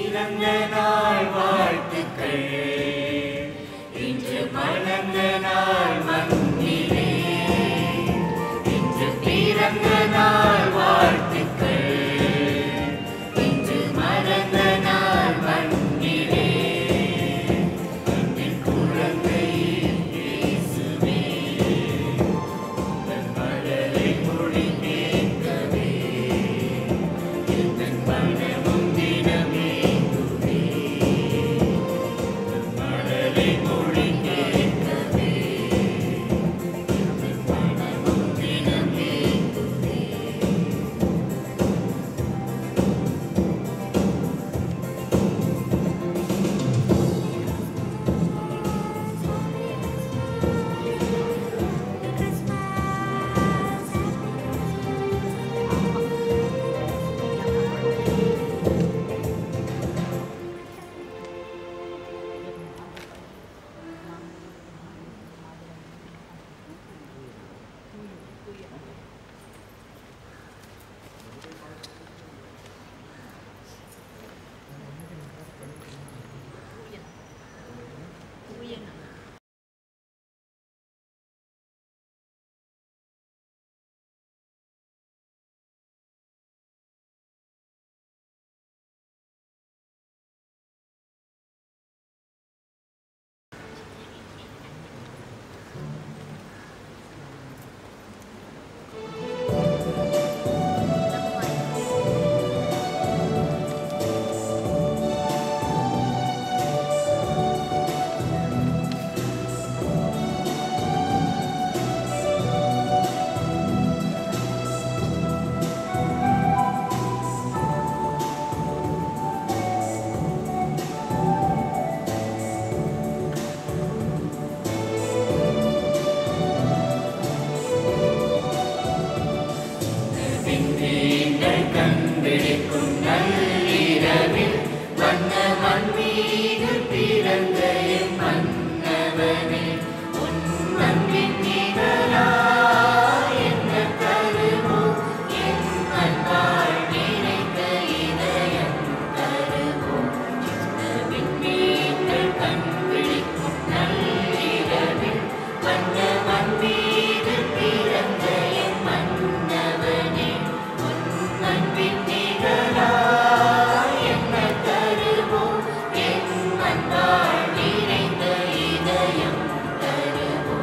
பிறந்த நாள் வாழ்த்துக்கள் இன்று மலர்ந்த நாள் மண்ணிலே இன்று பிறந்த நாள் வாழ்த்துக்கள் இன்று மலர்ந்த நாள் மண்ணிலே என் குழந்தை இயேசுவே உங்கள் மலரை மொழி கேட்கவே என் மனமும் தினமேங்குதே உங்கள் மலரை மொழி கேட்கவே என் மனமும் தினமேங்குதே நீங்கள் கண்பிடிக்கும் நள்ளிரவில் வண்ண மண் மீது பிறந்த என் மன்னவனே உன் அன்பின் நிழலா என்ன தருமோ என் அன்பால் நிறைந்த இதயம் தருமோ இந்த விண்மீன்கள் கண்பிடிக்கும் நள்ளிரவில் வண்ண மண் மீது பிறந்த என் மன்னவனே உன் அன்பின் நிழலா என்ன தருமோ என் அன்பால் நிறைந்த இதயம் தருமோ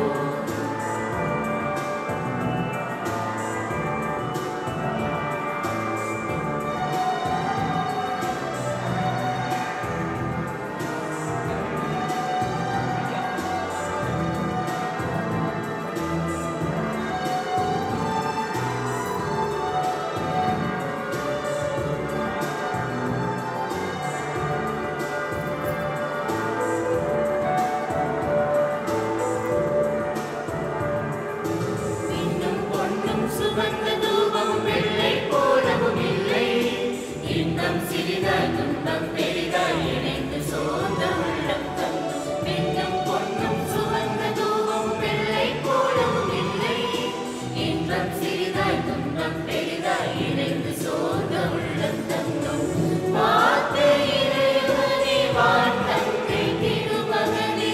இன்னும் பொன்னும் சுகந்த தூபமும் வெள்ளை போலவும் இல்லை இன்பம் சிறிதாய் துன்பம் பெரிதாய் இணைந்து சோர்ந்த உள்ளம் தந்தும் இன்னும் பொன்னும் சுகந்த தூபமும் வெள்ளை போலவும் இல்லை இன்பம் சிறிதாய் துன்பம் பெரிதாய் இணைந்து சோர்ந்த உள்ளம் தந்தும் வார்த்தை இறைவனே வான் தந்தை திருமகனே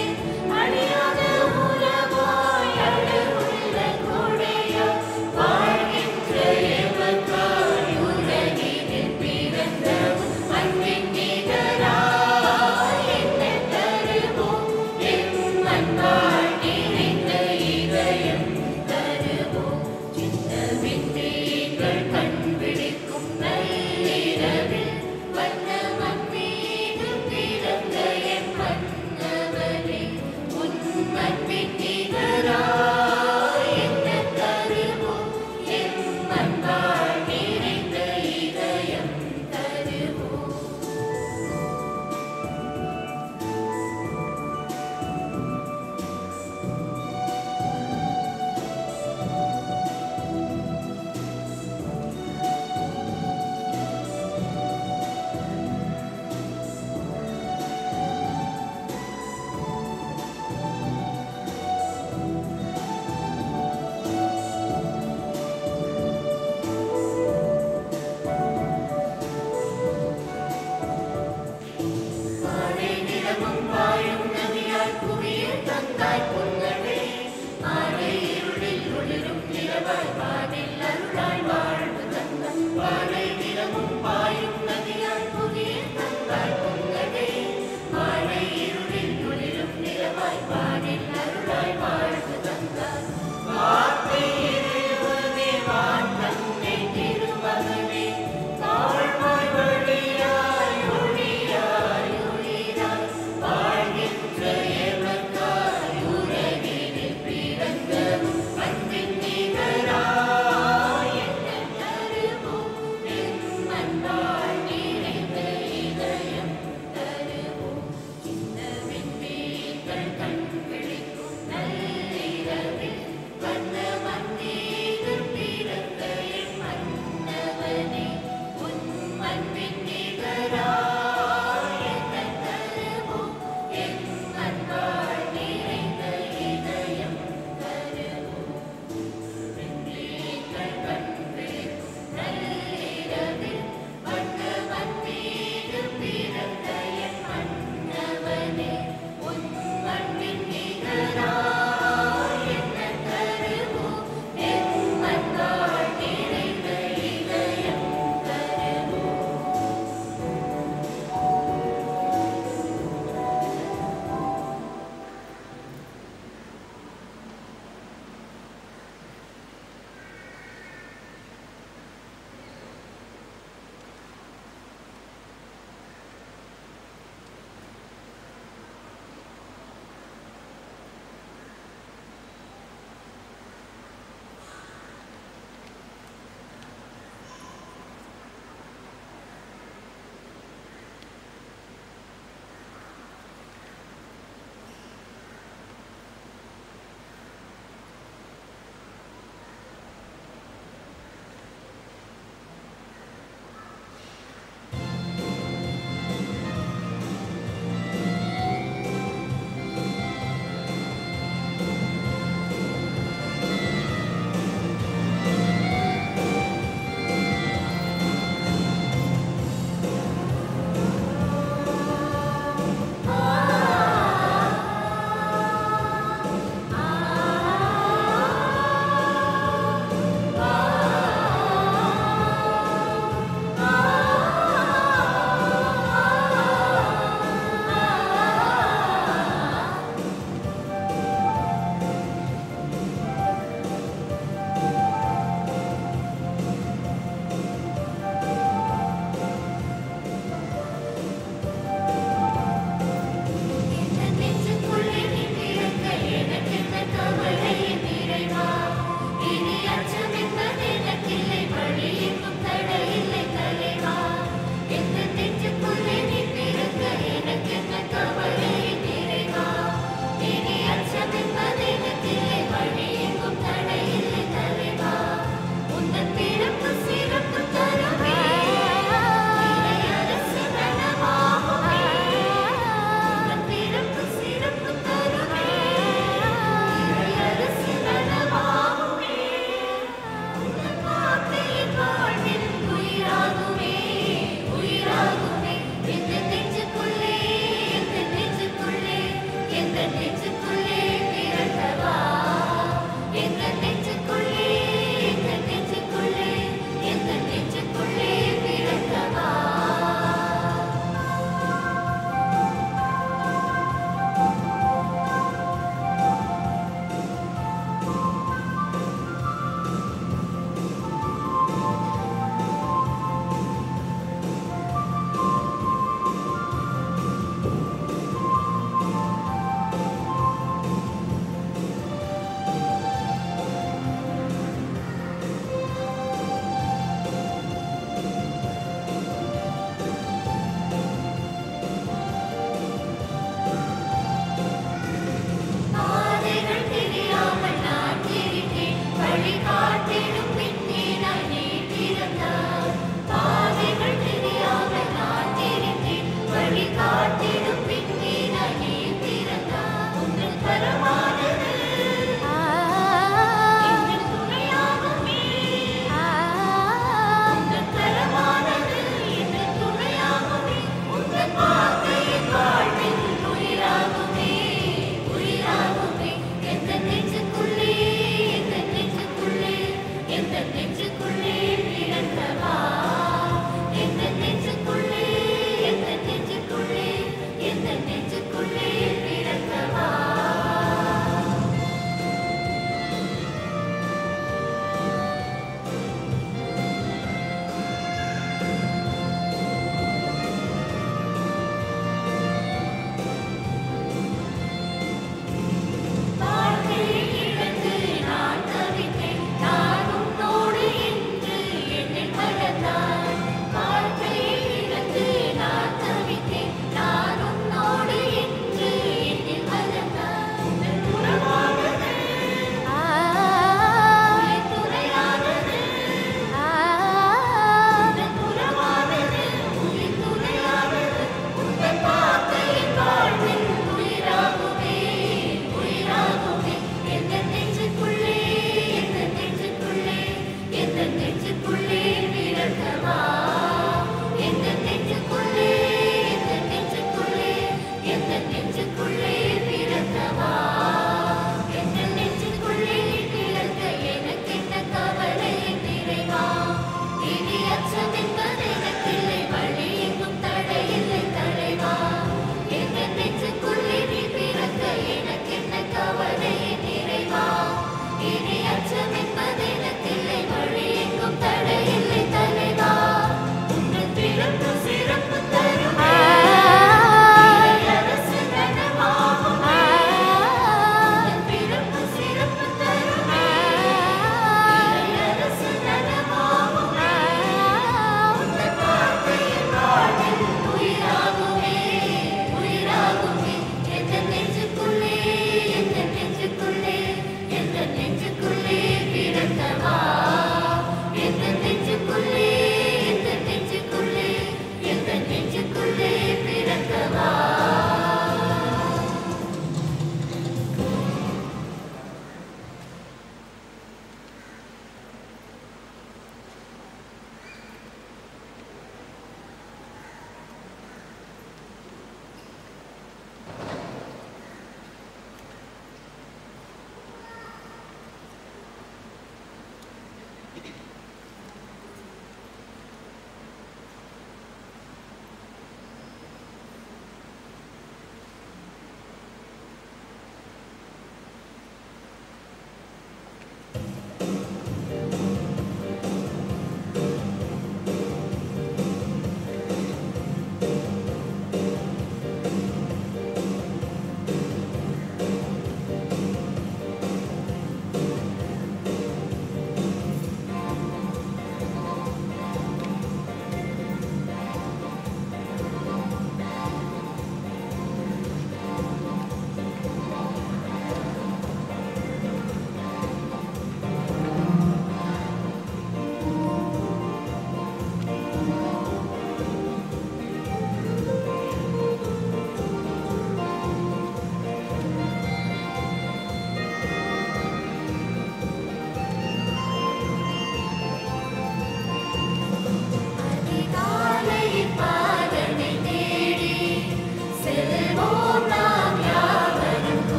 அழியாத உறவாய் அழகுள்ள கொடையாய் வாழ்கின்ற நிலவாய் வானில் அருளாய் வாழ்வு தந்தாய் வானை நிலமும் பாயும் நதியாய் புதிய தந்தாய் புன்னகை வானை இருளில் துளிரும் நிலவாய் வானில் அருளாய் வாழ்வு தந்தாய் வார்த்தை இறைவனே வான் தந்தை திருமகனே தாழ்வாய் வழியாய் ஒளியாய் உயிராய் வாழ்கின்ற எமக்காய் உலகினில் பிறந்த அன்பின் நிகராய்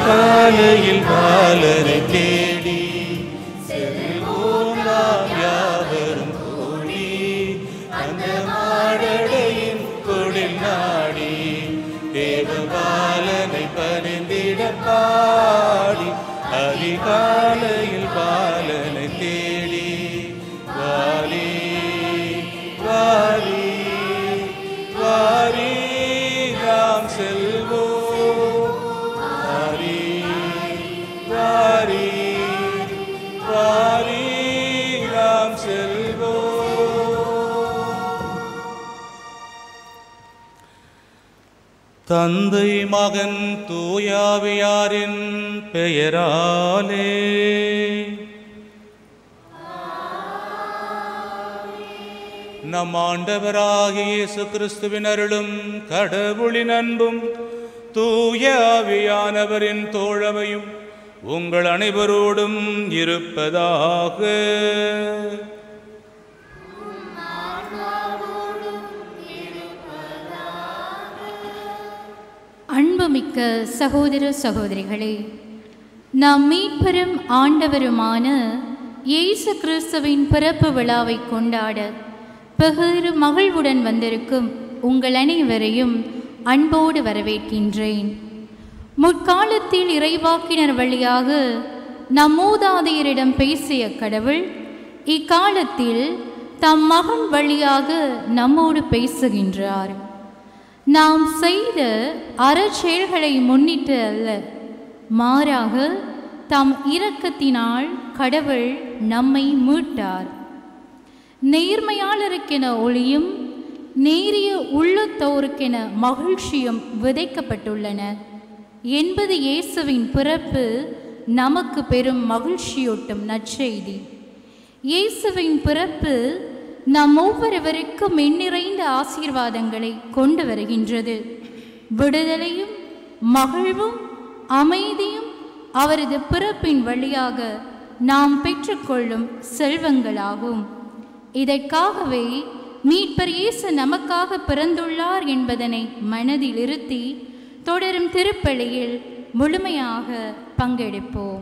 அதிகாலையில் பாலனை தேடி செல்வோம் நாம் யாவரும் கூடி அந்த மாடடையின் கொடில் நாடி தேவபாலனை பரிந்திட பாடி அதிகாலையில் பாலனை தேடி வாரி வாரி வாரி நாம் செல்வோம் வாரி வாரி வாரி நாம் செல்வோம் தந்தை மகன் தூயாவியாரின் பெயராலே நம் ஆண்டவராகிய இயேசு கிறிஸ்துவின் அருளும் கடவுளின் அன்பும் தூய ஆவியானவரின் தோழமையும் உங்கள் அனைவரோடும் இருப்பதாக அன்புமிக்க சகோதர சகோதரிகளே நம் மீட்பெரும் ஆண்டவருமான இயேசு கிறிஸ்துவின் பிறப்பு விழாவை கொண்டாட பெரு மகிழ்வுடன் வந்திருக்கும் உங்கள் அனைவரையும் அன்போடு வரவேற்கின்றேன் முற்காலத்தில் இறைவாக்கினர் வழியாக நம் மூதாதையரிடம் பேசிய கடவுள் இக்காலத்தில் தம் மகன் வழியாக நம்மோடு பேசுகின்றார் நாம் செய்த அறச்செயல்களை முன்னிட்டு அல்ல மாறாக தம் இரக்கத்தினால் கடவுள் நம்மை மீட்டார் நேர்மையாளருக்கென ஒளியும் நேரிய உள்ளத்தோருக்கென மகிழ்ச்சியும் விதைக்கப்பட்டுள்ளன என்பது இயேசுவின் பிறப்பு நமக்கு பெரும் மகிழ்ச்சியூட்டும் நற்செய்தி இயேசுவின் பிறப்பு நம் ஒவ்வொருவருக்கும் எண்ணிறைந்த ஆசீர்வாதங்களை கொண்டு வருகின்றது விடுதலையும் மகிழ்வும் அமைதியும் அவரது பிறப்பின் வழியாக நாம் பெற்றுக்கொள்ளும் செல்வங்களாகும் இதற்காகவே மீட்பர் இயேசு நமக்காக பிறந்துள்ளார் என்பதனை மனதில் இருத்தி தொடரும் திருப்பலியில் முழுமையாக பங்கெடுப்போம்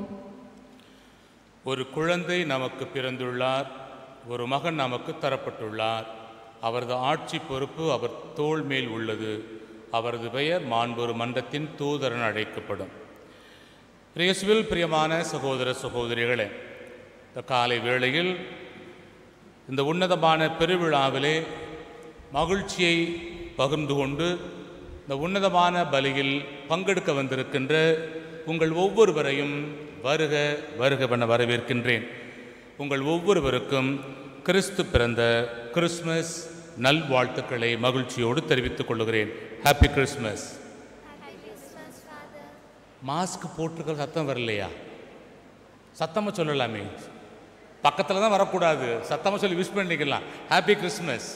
ஒரு குழந்தை நமக்கு பிறந்துள்ளார் ஒரு மகன் நமக்கு தரப்பட்டுள்ளார் அவரது ஆட்சி பொறுப்பு அவர் தோள் மேல் உள்ளது அவரது பெயர் மாண்பொரு மன்றத்தின் தூதரன் அழைக்கப்படும் இயேசுவில் பிரியமான சகோதர சகோதரிகளே இந்த காலை வேளையில் இந்த உன்னதமான பெருவிழாவிலே மகிழ்ச்சியை பகிர்ந்து கொண்டு இந்த உன்னதமான பலியில் பங்கெடுக்க வந்திருக்கின்ற உங்கள் ஒவ்வொருவரையும் வருக வருகவென வரவேற்கின்றேன் உங்கள் ஒவ்வொருவருக்கும் கிறிஸ்து பிறந்த கிறிஸ்மஸ் நல்வாழ்த்துக்களை மகிழ்ச்சியோடு தெரிவித்துக் கொள்கிறேன் ஹாப்பி கிறிஸ்மஸ் மாஸ்க் போட்டிருக்கிற சத்தம் வரலையா சத்தமாக சொல்லலாமே பக்கத்தில் தான் வரக்கூடாது சத்தமாக சொல்லி விஷ் பண்ணிக்கலாம் ஹாப்பி கிறிஸ்மஸ்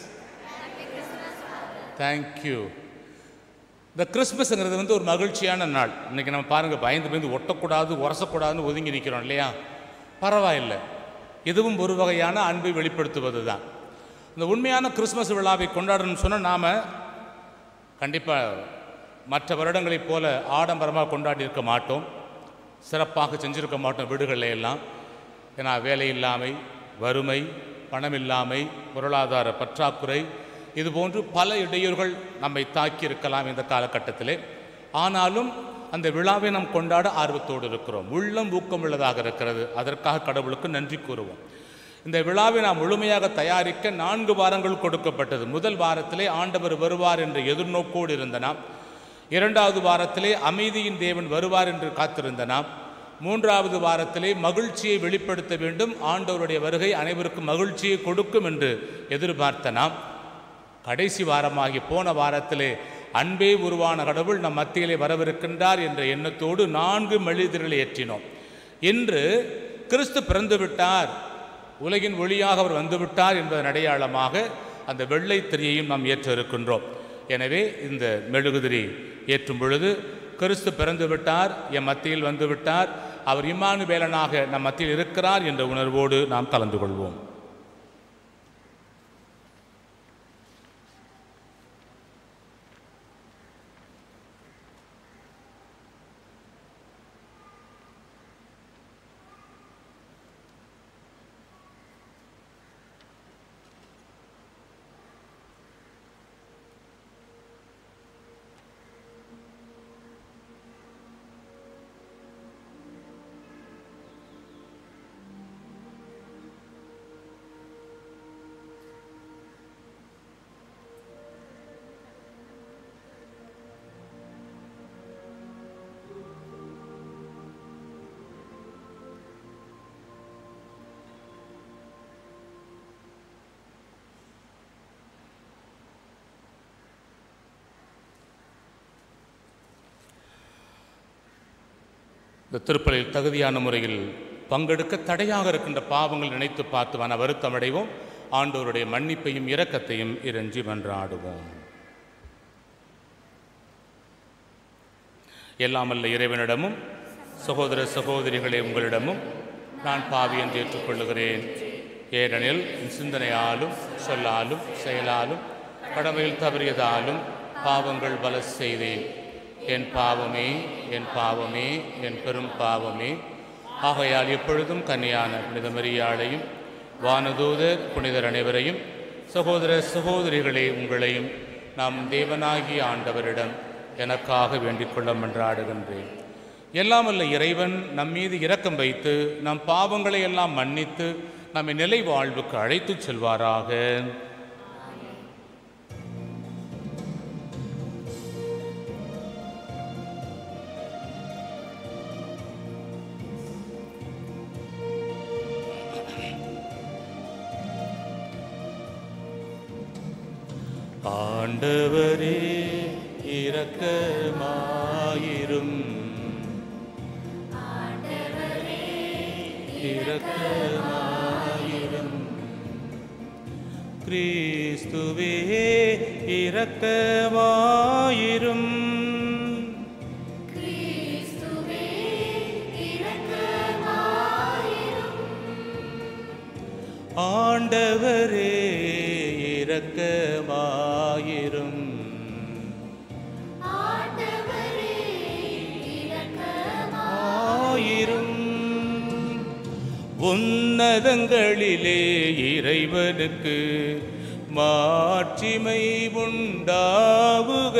தேங்க்யூ இந்த கிறிஸ்மஸ்ங்கிறது வந்து ஒரு மகிழ்ச்சியான நாள் இன்னைக்கு நம்ம பாருங்கள் பயந்து பயந்து ஒட்டக்கூடாது உரசக்கூடாதுன்னு ஒதுங்கி நிற்கிறோம் இல்லையா பரவாயில்லை இதுவும் ஒரு வகையான அன்பை வெளிப்படுத்துவது தான் இந்த உண்மையான கிறிஸ்மஸ் விழாவை கொண்டாடணும்னு சொன்னால் நாம் கண்டிப்பாக மற்ற வருடங்களைப் போல ஆடம்பரமாக கொண்டாடி இருக்க மாட்டோம் சிறப்பாக செஞ்சிருக்க மாட்டோம் வீடுகளில் எல்லாம் ஏன்னா வேலை இல்லாமை வறுமை பணமில்லாமை பொருளாதார பற்றாக்குறை இது போன்று பல இடையூறுகள் நம்மை தாக்கி இருக்கலாம் இந்த காலகட்டத்திலே ஆனாலும் அந்த விழாவை நாம் கொண்டாட ஆர்வத்தோடு இருக்கிறோம் உள்ளம் ஊக்கம் உள்ளதாக இருக்கிறது அதற்காக கடவுளுக்கு நன்றி கூறுவோம் இந்த விழாவை நாம் முழுமையாக தயாரிக்க நான்கு வாரங்கள் கொடுக்கப்பட்டது முதல் வாரத்திலே ஆண்டவர் வருவார் என்ற எதிர்நோக்கோடு இருந்த நாம் இரண்டாவது வாரத்திலே அமைதியின் தேவன் வருவார் என்று காத்திருந்த நாம் மூன்றாவது வாரத்திலே மகிழ்ச்சியை வெளிப்படுத்த வேண்டும் ஆண்டவருடைய வருகை அனைவருக்கும் மகிழ்ச்சியை கொடுக்கும் என்று எதிர்பார்த்த நாம் கடைசி வாரமாகி போன வாரத்திலே அன்பே உருவான கடவுள் நம் மத்தியிலே வரவிருக்கின்றார் என்ற எண்ணத்தோடு நான்கு மெழுதிரலை ஏற்றினோம் இன்று கிறிஸ்து பிறந்து விட்டார் உலகின் ஒளியாக அவர் வந்துவிட்டார் என்பதன் அடையாளமாக அந்த வெள்ளை திரியையும் நாம் ஏற்ற இருக்கின்றோம் எனவே இந்த மெழுகுதிரி ஏற்றும் பொழுது கிறிஸ்து பிறந்து விட்டார் என் மத்தியில் வந்து விட்டார் அவர் இம்மானுவேலனாக நம் மத்தியில் இருக்கிறார் என்ற உணர்வோடு நாம் கலந்து கொள்வோம் இந்த திருப்பலில் தகுதியான முறையில் பங்கெடுக்க தடையாக இருக்கின்ற பாவங்கள் நினைத்து பார்த்து மன வருத்தமடைவோம் ஆண்டோருடைய மன்னிப்பையும் இரக்கத்தையும் இறைஞ்சி மன்றாடுவோம் எல்லாமல்ல இறைவனிடமும் சகோதர சகோதரிகளே உங்களிடமும் நான் பாவி என்று ஏற்றுக்கொள்ளுகிறேன் ஏனெனில் என் சிந்தனையாலும் சொல்லாலும் செயலாலும் கடமையில் தவறியதாலும் பாவங்கள் பல செய்தேன் என் பாவமே என் பாவமே என் பெரும் பாவமே ஆகையால் எப்பொழுதும் கன்னியான புனித மரியாளையும் வானதூதர் புனிதர் அனைவரையும் சகோதர சகோதரிகளே உங்களையும் நாம் தேவனாகிய ஆண்டவரிடம் எனக்காக வேண்டிக் கொள்ள மன்றாடுகின்றேன் எல்லாம் வல்ல இறைவன் நம் மீது இரக்கம் வைத்து நம் பாவங்களை எல்லாம் மன்னித்து நம்மை நிலை வாழ்வுக்கு அழைத்துச் செல்வாராக ஆண்டவரே இரக்கமாயிரும் இரக்கமாயிரும் கிறிஸ்துவே இரக்கமாயிரும் ஆண்டவரே இரக்கமாயிரும் ஆயிரும் உன்னதங்களிலே இறைவனுக்கு மாட்சிமை உண்டாவுக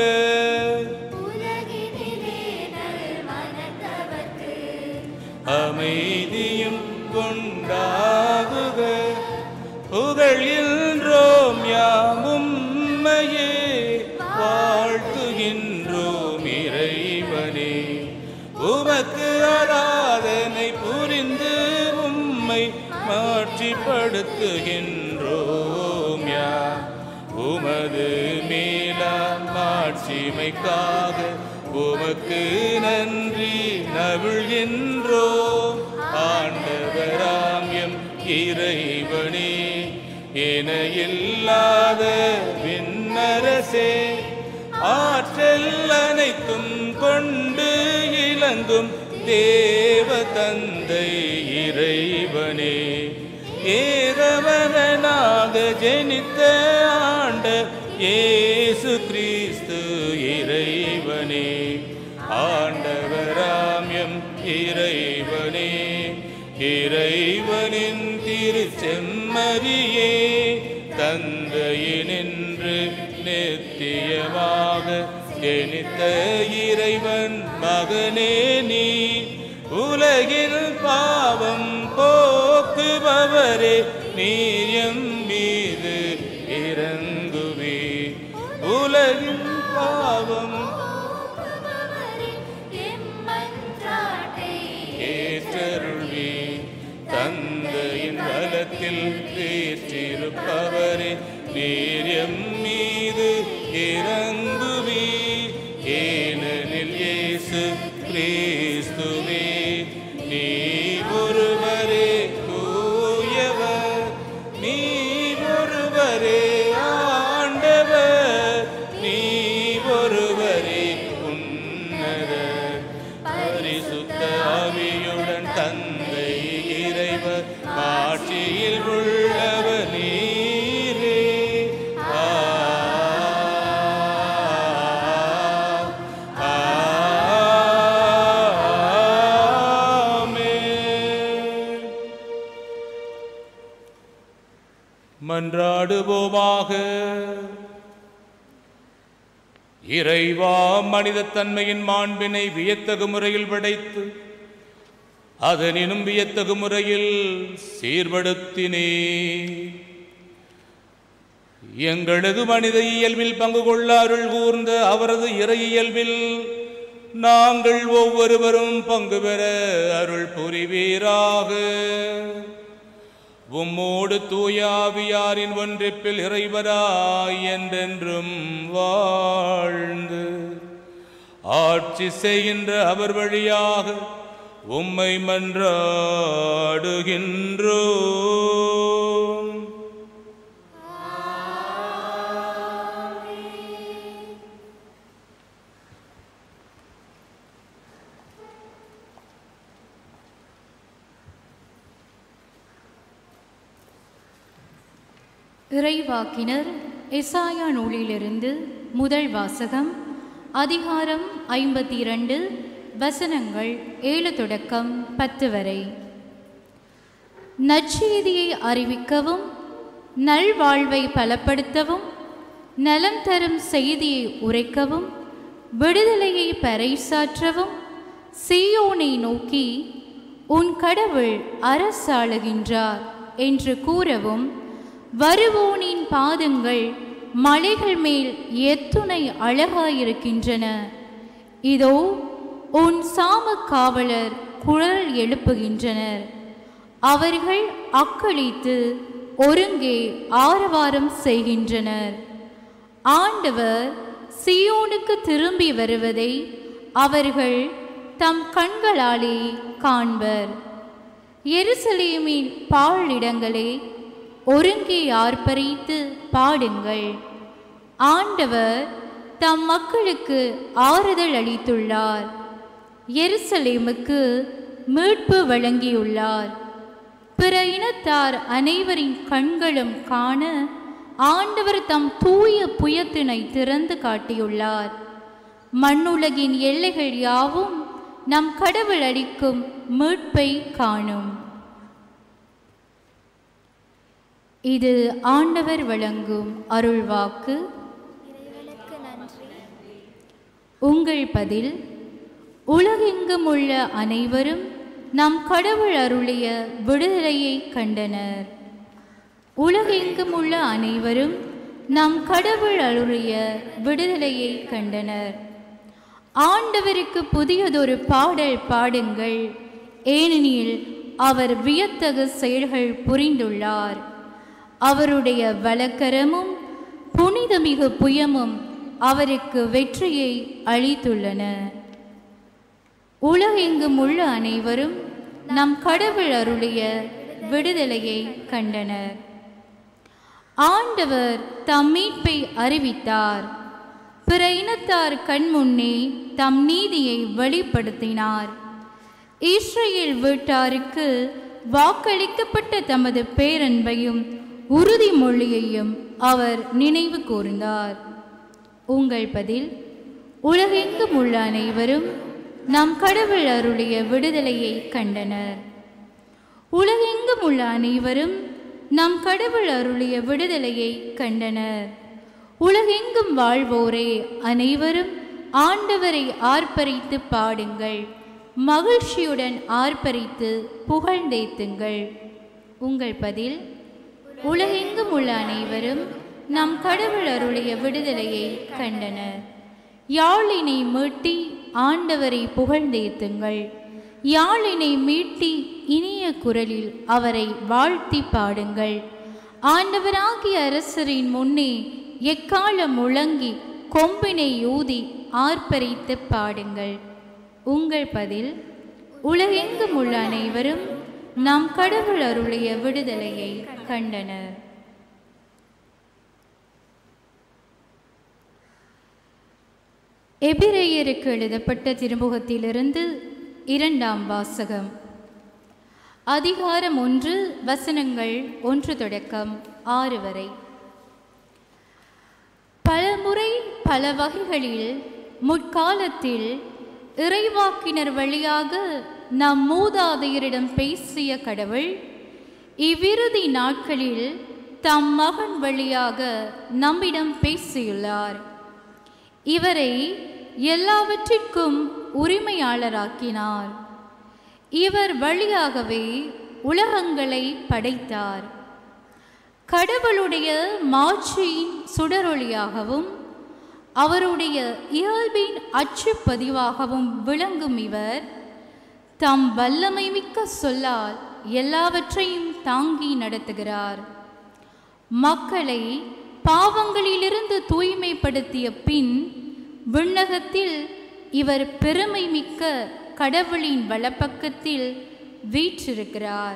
அமைதியும் கொண்டாகுக புகழ்கின்றோம் யாமும்மையே வாழ்த்துகின்றோம் இறைவனே உமக்கு ஆராதனை புரிந்து உம்மை மாட்சிப்படுத்துகின்றோம் யா உமது மேலாம் மாட்சிமைக்காக உமக்கு நன்றி நவிழ்கின்றோம் ஆண்டவராம் எம் இறைவனே என இல்லாத விண்ணரசே ஆற்றல் அனைத்தும் கொண்டு இலங்கும் தேவ தந்தை இறைவனே ஏறவனாக ஜெனித்த ஆண்ட இயேசு கிறிஸ்து இறைவனே ஆண்டவராம் எம் இறைவனே இறைவனின் திருச்செம்மறியே தந்தையினின்று நித்தியமாக ஜெனித்த இறைவன் மகனே நீ உலகில் பாவம் போக்குபவரே நீயம் மீது இறங்குவே உலகின் பாவம் ஏற்றருள்வே தந்தையின் வலத்தில் வீற்றிருப்பவரே நீரியம் மீது இறங்குவே ஏனெனில் இயேசு கிறிஸ்துவே நீ ஒருவரே தூயவர் நீ ஒருவரே ஆண்டவர் நீ ஒருவரே உன்னதர் பரிசுத்த ஆவியுடன் தந்தை இறைவர் ஆட்சியில் உள்ளவர் நீரே ஆ, ஆமென். மன்றாடுவோமாக இறைவா மனிதத்தன்மையின் மாண்பினை வியத்தகு முறையில் படைத்து அதனினும் வியத்தகு முறையில் சீர்படுத்தினே எங்களது மனித இயல்பில் பங்கு கொள்ள அருள் கூர்ந்த அவரது இறை இயல்பில் நாங்கள் ஒவ்வொருவரும் பங்கு பெற அருள் புரிவீராக உம்மோடு தூயாவியாரின் ஒன்றிப்பில் இறைவராய் என்றென்றும் வாழ்ந்து ஆட்சி செய்கின்ற அவர் வழியாக உம்மை மன்றாடுகின்றோம் இறைவாக்கினர் எசாயா நூலிலிருந்து முதல் வாசகம் அதிகாரம் ஐம்பத்தி இரண்டு வசனங்கள் ஏழு தொடக்கம் பத்து வரை நற்செய்தியை அறிவிக்கவும் நல்வாழ்வை பலப்படுத்தவும் நலம் தரும் செய்தியை உரைக்கவும் விடுதலையை பறைசாற்றவும் சீயோனை நோக்கி உன் கடவுள் அரசாளுகின்றார் என்று கூறவும் வருவோனின் பாதங்கள் மலைகள் மேல் எத்துணை அழகாயிருக்கின்றன இதோ உன் சாம காவலர் குரல் எழுப்புகின்றனர் அவர்கள் அக்களித்து ஒருங்கே ஆரவாரம் செய்கின்றனர் ஆண்டவர் சியோனுக்கு திரும்பி வருவதை அவர்கள் தம் கண்களாலே காண்பர் எருசலேமின் பாழிடங்களே ஒருங்கே ஆர்ப்பரித்து பாடுங்கள் ஆண்டவர் தம் மக்களுக்கு ஆறுதல் அளித்துள்ளார் எருசலேமுக்கு மீட்பு வழங்கியுள்ளார் பிற இனத்தார் அனைவரின் கண்களும் காண ஆண்டவர் தம் தூய புயத்தினை திறந்து காட்டியுள்ளார் மண்ணுலகின் எல்லைகள் யாவும் நம் கடவுள் அளிக்கும் மீட்பை காணும் இது ஆண்டவர் வழங்கும் அருள்வாக்கு இறைவனுக்கு நன்றி உங்கள் பதில் உலகெங்கும் உள்ள அனைவரும் நம் கடவுள் அருளிய விடுதலையை கண்டனர் உலகெங்கும் உள்ள அனைவரும் நம் கடவுள் அருளிய விடுதலையை கண்டனர் ஆண்டவருக்கு புதியதொரு பாடல் பாடுங்கள் ஏனெனில் அவர் வியத்தகு செயல்கள் புரிந்துள்ளார் அவருடைய வலக்கரமும் புனிதமிகு புயமும் அவருக்கு வெற்றியை அளித்துள்ளன உலகெங்கும் உள்ள அனைவரும் நம் கடவுள் அருளிய விடுதலையை கண்டனர் ஆண்டவர் தம் மீட்பை அறிவித்தார் பிற இனத்தார் கண்முன்னே தம் நீதியை வெளிப்படுத்தினார் இஸ்ரேல் வீட்டாருக்கு வாக்களிக்கப்பட்ட தமது பேரன்பையும் உறுதிமொழியையும் அவர் நினைவு கூர்ந்தார் உங்கள் பதில் உலகெங்கும் உள்ள அனைவரும் நம் கடவுள் அருளிய விடுதலையை கண்டனர் உலகெங்கும் உள்ள அனைவரும் நம் கடவுள் அருளிய விடுதலையை கண்டனர் உலகெங்கும் வாழ்வோரே அனைவரும் ஆண்டவரை ஆர்ப்பரித்து பாடுங்கள் மகிழ்ச்சியுடன் ஆர்ப்பரித்து புகழ்ந்தேத்துங்கள் உங்கள் பதில் உலகெங்கும் உள்ள அனைவரும் நம் கடவுள் அருளிய விடுதலையை கண்டனர் யாழினை மீட்டி ஆண்டவரை புகழ்ந்தேத்துங்கள் யாழினை மீட்டி இனிய குரலில் அவரை வாழ்த்தி பாடுங்கள் ஆண்டவராகிய அரசரின் முன்னே எக்காலம் முழங்கி கொம்பினை ஊதி ஆர்ப்பரித்து பாடுங்கள் உங்கள் பதில் உலகெங்கும் உள்ள அனைவரும் நம் கடவுள் அருளிய விடுதலையை கண்டனர் எபிரேயருக்கு எழுதப்பட்ட திருமுகத்திலிருந்து இரண்டாம் வாசகம் அதிகாரம் ஒன்று வசனங்கள் ஒன்று தொடக்கம் ஆறு வரை பலமுறை பல வகைகளில் முற்காலத்தில் இறைவாக்கினர் வழியாக நம் மூதாதையரிடம் பேசிய கடவுள் இவ்விறுதி நாட்களில் தம் மகன் வழியாக நம்மிடம் பேசியுள்ளார் இவரை எல்லாவற்றிற்கும் உரிமையாளராக்கினார் இவர் வழியாகவே உலகங்களை படைத்தார் கடவுளுடைய மாட்சியின் சுடரொளியாகவும் அவருடைய இயல்பின் அச்சுப்பதிவாகவும் விளங்கும் இவர் தம் வல்லமை மிக்க சொல்லால் எல்லாவற்றையும் தாங்கி நடத்துகிறார் மக்களை பாவங்களிலிருந்து தூய்மைப்படுத்திய பின் விண்ணகத்தில் இவர் பெருமை மிக்க கடவுளின் வலப்பக்கத்தில் வீற்றிருக்கிறார்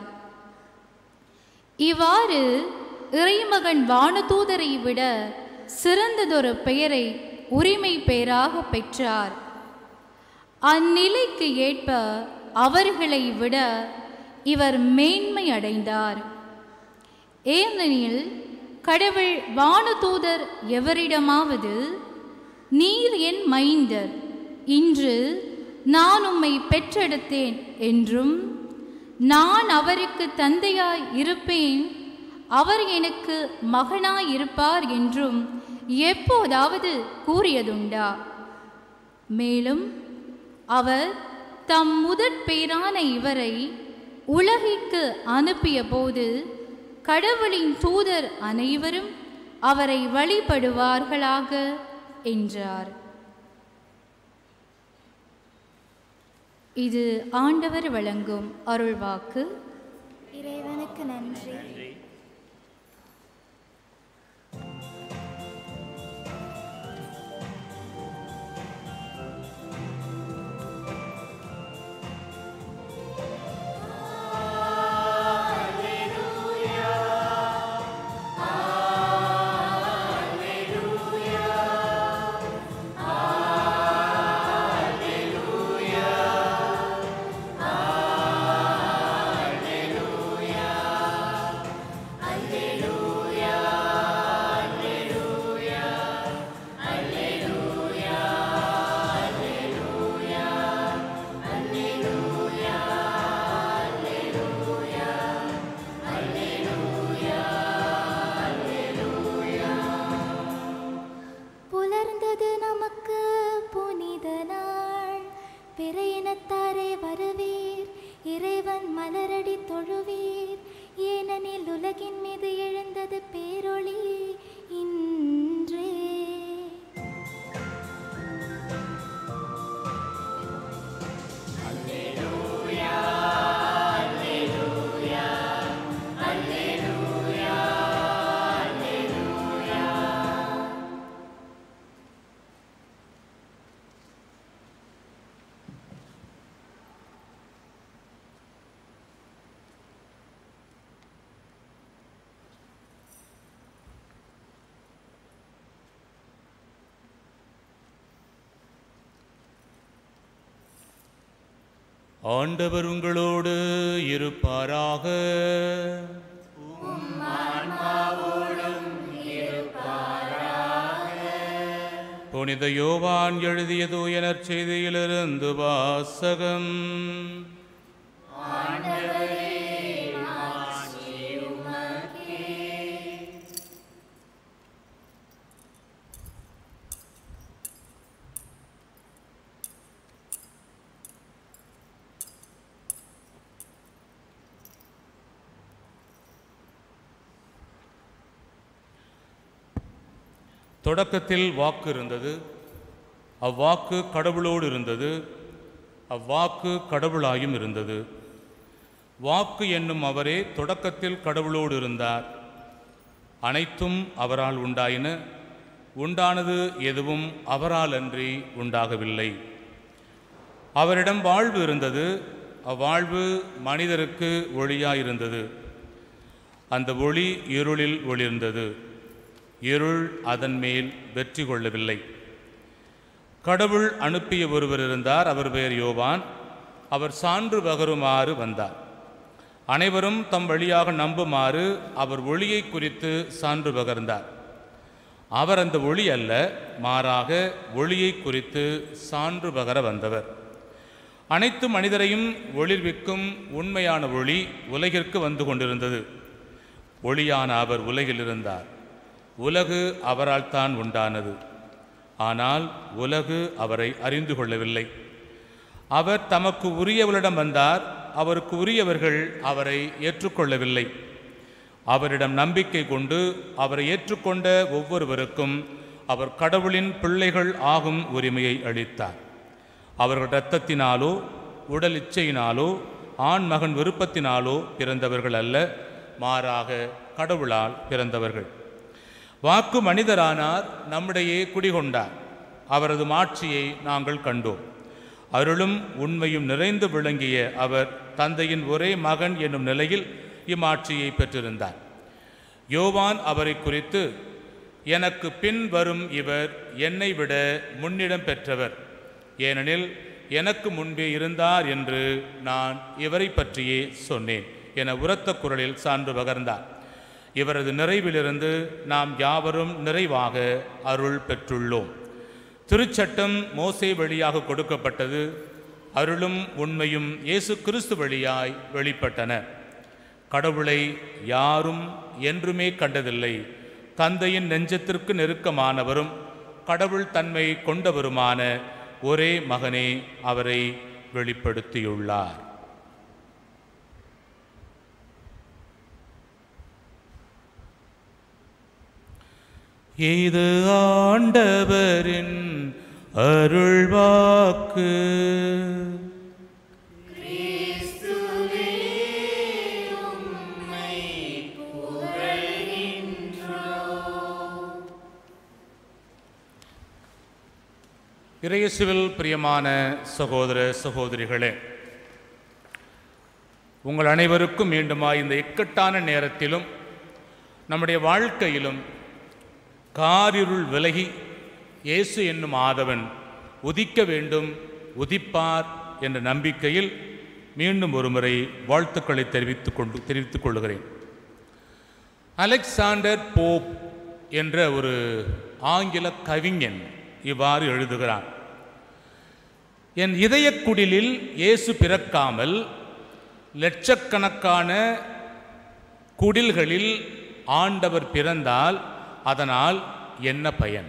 இவ்வாறு இறைமகன் வானதூதரை விட சிறந்ததொரு பெயரை உரிமை பெயராக பெற்றார் அந்நிலைக்கு ஏற்ப அவர்களை விட இவர் மேன்மை அடைந்தார் ஏனெனில் கடவுள் வானதூதர் எவரிடமாவது நீர் என் மைந்தர் இன்று நான் உம்மை பெற்றெடுத்தேன் என்றும் நான் அவருக்கு தந்தையாய் இருப்பேன் அவர் எனக்கு மகனாய் இருப்பார் என்றும் எப்போதாவது கூறியதுண்டா மேலும் அவர் தம் முதற் பேரான இவரை உலகிற்கு அனுப்பிய போது கடவுளின் தூதர் அனைவரும் அவரை வழிபடுவார்களாக என்றார் இது ஆண்டவர் வழங்கும் அருள்வாக்கு இறைவனுக்கு நன்றி புலர்ந்தது நமக்கு புனித நாள் பிற இனத்தாரே வருவீர் இறைவன் மலரடி தொழுவீர் ஏனெனில் உலகின் மீது எழுந்தது பேரொளி இன்றே ஆண்டவர் உங்களோடு இருப்பாராக புனித யோவான் எழுதிய தூயனர் செய்தியிலிருந்து வாசகம் தொடக்கத்தில் வாக்கு இருந்தது அவ்வாக்கு கடவுளோடு இருந்தது அவ்வாக்கு கடவுளாயும் இருந்தது வாக்கு என்னும் அவரே தொடக்கத்தில் கடவுளோடு இருந்தார் அனைத்தும் அவரால் உண்டாயின உண்டானது எதுவும் அவரால் அன்றி உண்டாகவில்லை அவரிடம் வாழ்வு இருந்தது அவ்வாழ்வு மனிதருக்கு ஒளியாயிருந்தது அந்த ஒளி இருளில் ஒளிர்ந்தது இருள் அதன் மேல் வெற்றி கொள்ளவில்லை கடவுள் அனுப்பிய ஒருவர் இருந்தார் அவர் பெயர் யோவான் அவர் சான்று பகருமாறு வந்தார் அனைவரும் தம் வழியாக நம்புமாறு அவர் ஒளியை குறித்து சான்று பகர்ந்தார் அவர் அந்த ஒளி அல்ல மாறாக ஒளியை குறித்து சான்று பகர வந்தவர் அனைத்து மனிதரையும் ஒளிர்விக்கும் உண்மையான ஒளி உலகிற்கு வந்து கொண்டிருந்தது ஒளியான அவர் உலகில் இருந்தார் உலகு அவரால் தான் உண்டானது ஆனால் உலகு அவரை அறிந்து கொள்ளவில்லை அவர் தமக்கு உரியவரிடம் வந்தார் அவருக்கு உரியவர்கள் அவரை ஏற்றுக்கொள்ளவில்லை அவரிடம் நம்பிக்கை கொண்டு அவரை ஏற்றுக்கொண்ட ஒவ்வொருவருக்கும் அவர் கடவுளின் பிள்ளைகள் ஆகும் உரிமையை அளித்தார் அவர்கள் இரத்தத்தினாலோ உடல் இச்சையினாலோ ஆண் மகன் விருப்பத்தினாலோ பிறந்தவர்கள் அல்ல மாறாக கடவுளால் பிறந்தவர்கள் வாக்கு மனிதரானார் நம்மிடையே குடிகொண்டார் அவரது மாட்சியை நாங்கள் கண்டோம் அருளும் உண்மையும் நிறைந்து விளங்கிய அவர் தந்தையின் ஒரே மகன் என்னும் நிலையில் இம்மாட்சியை பெற்றிருந்தார் யோவான் அவரை குறித்து எனக்கு பின் வரும் இவர் என்னை விட முன்னிடம் பெற்றவர் ஏனெனில் எனக்கு முன்பே இருந்தார் என்று நான் இவரை பற்றியே சொன்னேன் என உரத்த குரலில் சான்று பகர்ந்தார் இவரது நிறைவிலிருந்து நாம் யாவரும் நிறைவாக அருள் பெற்றுள்ளோம் திருச்சட்டம் மோசே வழியாக கொடுக்கப்பட்டது அருளும் உண்மையும் இயேசு கிறிஸ்து வழியாய் வெளிப்பட்டன கடவுளை யாரும் என்றுமே கண்டதில்லை தந்தையின் நெஞ்சத்திற்கு நெருக்கமானவரும் கடவுள் தன்மை கொண்டவருமான ஒரே மகனே அவரை வெளிப்படுத்தியுள்ளார் இது ஆண்டவரின் அருள்வாக்கு இறையேசுவில் பிரியமான சகோதர சகோதரிகளே உங்கள் அனைவருக்கும் மீண்டுமாய் இந்த இக்கட்டான நேரத்திலும் நம்முடைய வாழ்க்கையிலும் காரிருள் விலகி இயேசு என்னும் ஆதவன் உதிக்க வேண்டும் உதிப்பார் என்ற நம்பிக்கையில் மீண்டும் ஒருமுறை வாழ்த்துக்களை தெரிவித்துக் கொண்டு தெரிவித்துக் கொள்கிறேன் அலெக்சாண்டர் போப் என்ற ஒரு ஆங்கில கவிஞன் இவ்வாறு எழுதுகிறான் என் இதயக் குடிலில் இயேசு பிறக்காமல் லட்சக்கணக்கான குடில்களில் ஆண்டவர் பிறந்தால் அதனால் என்ன பயன்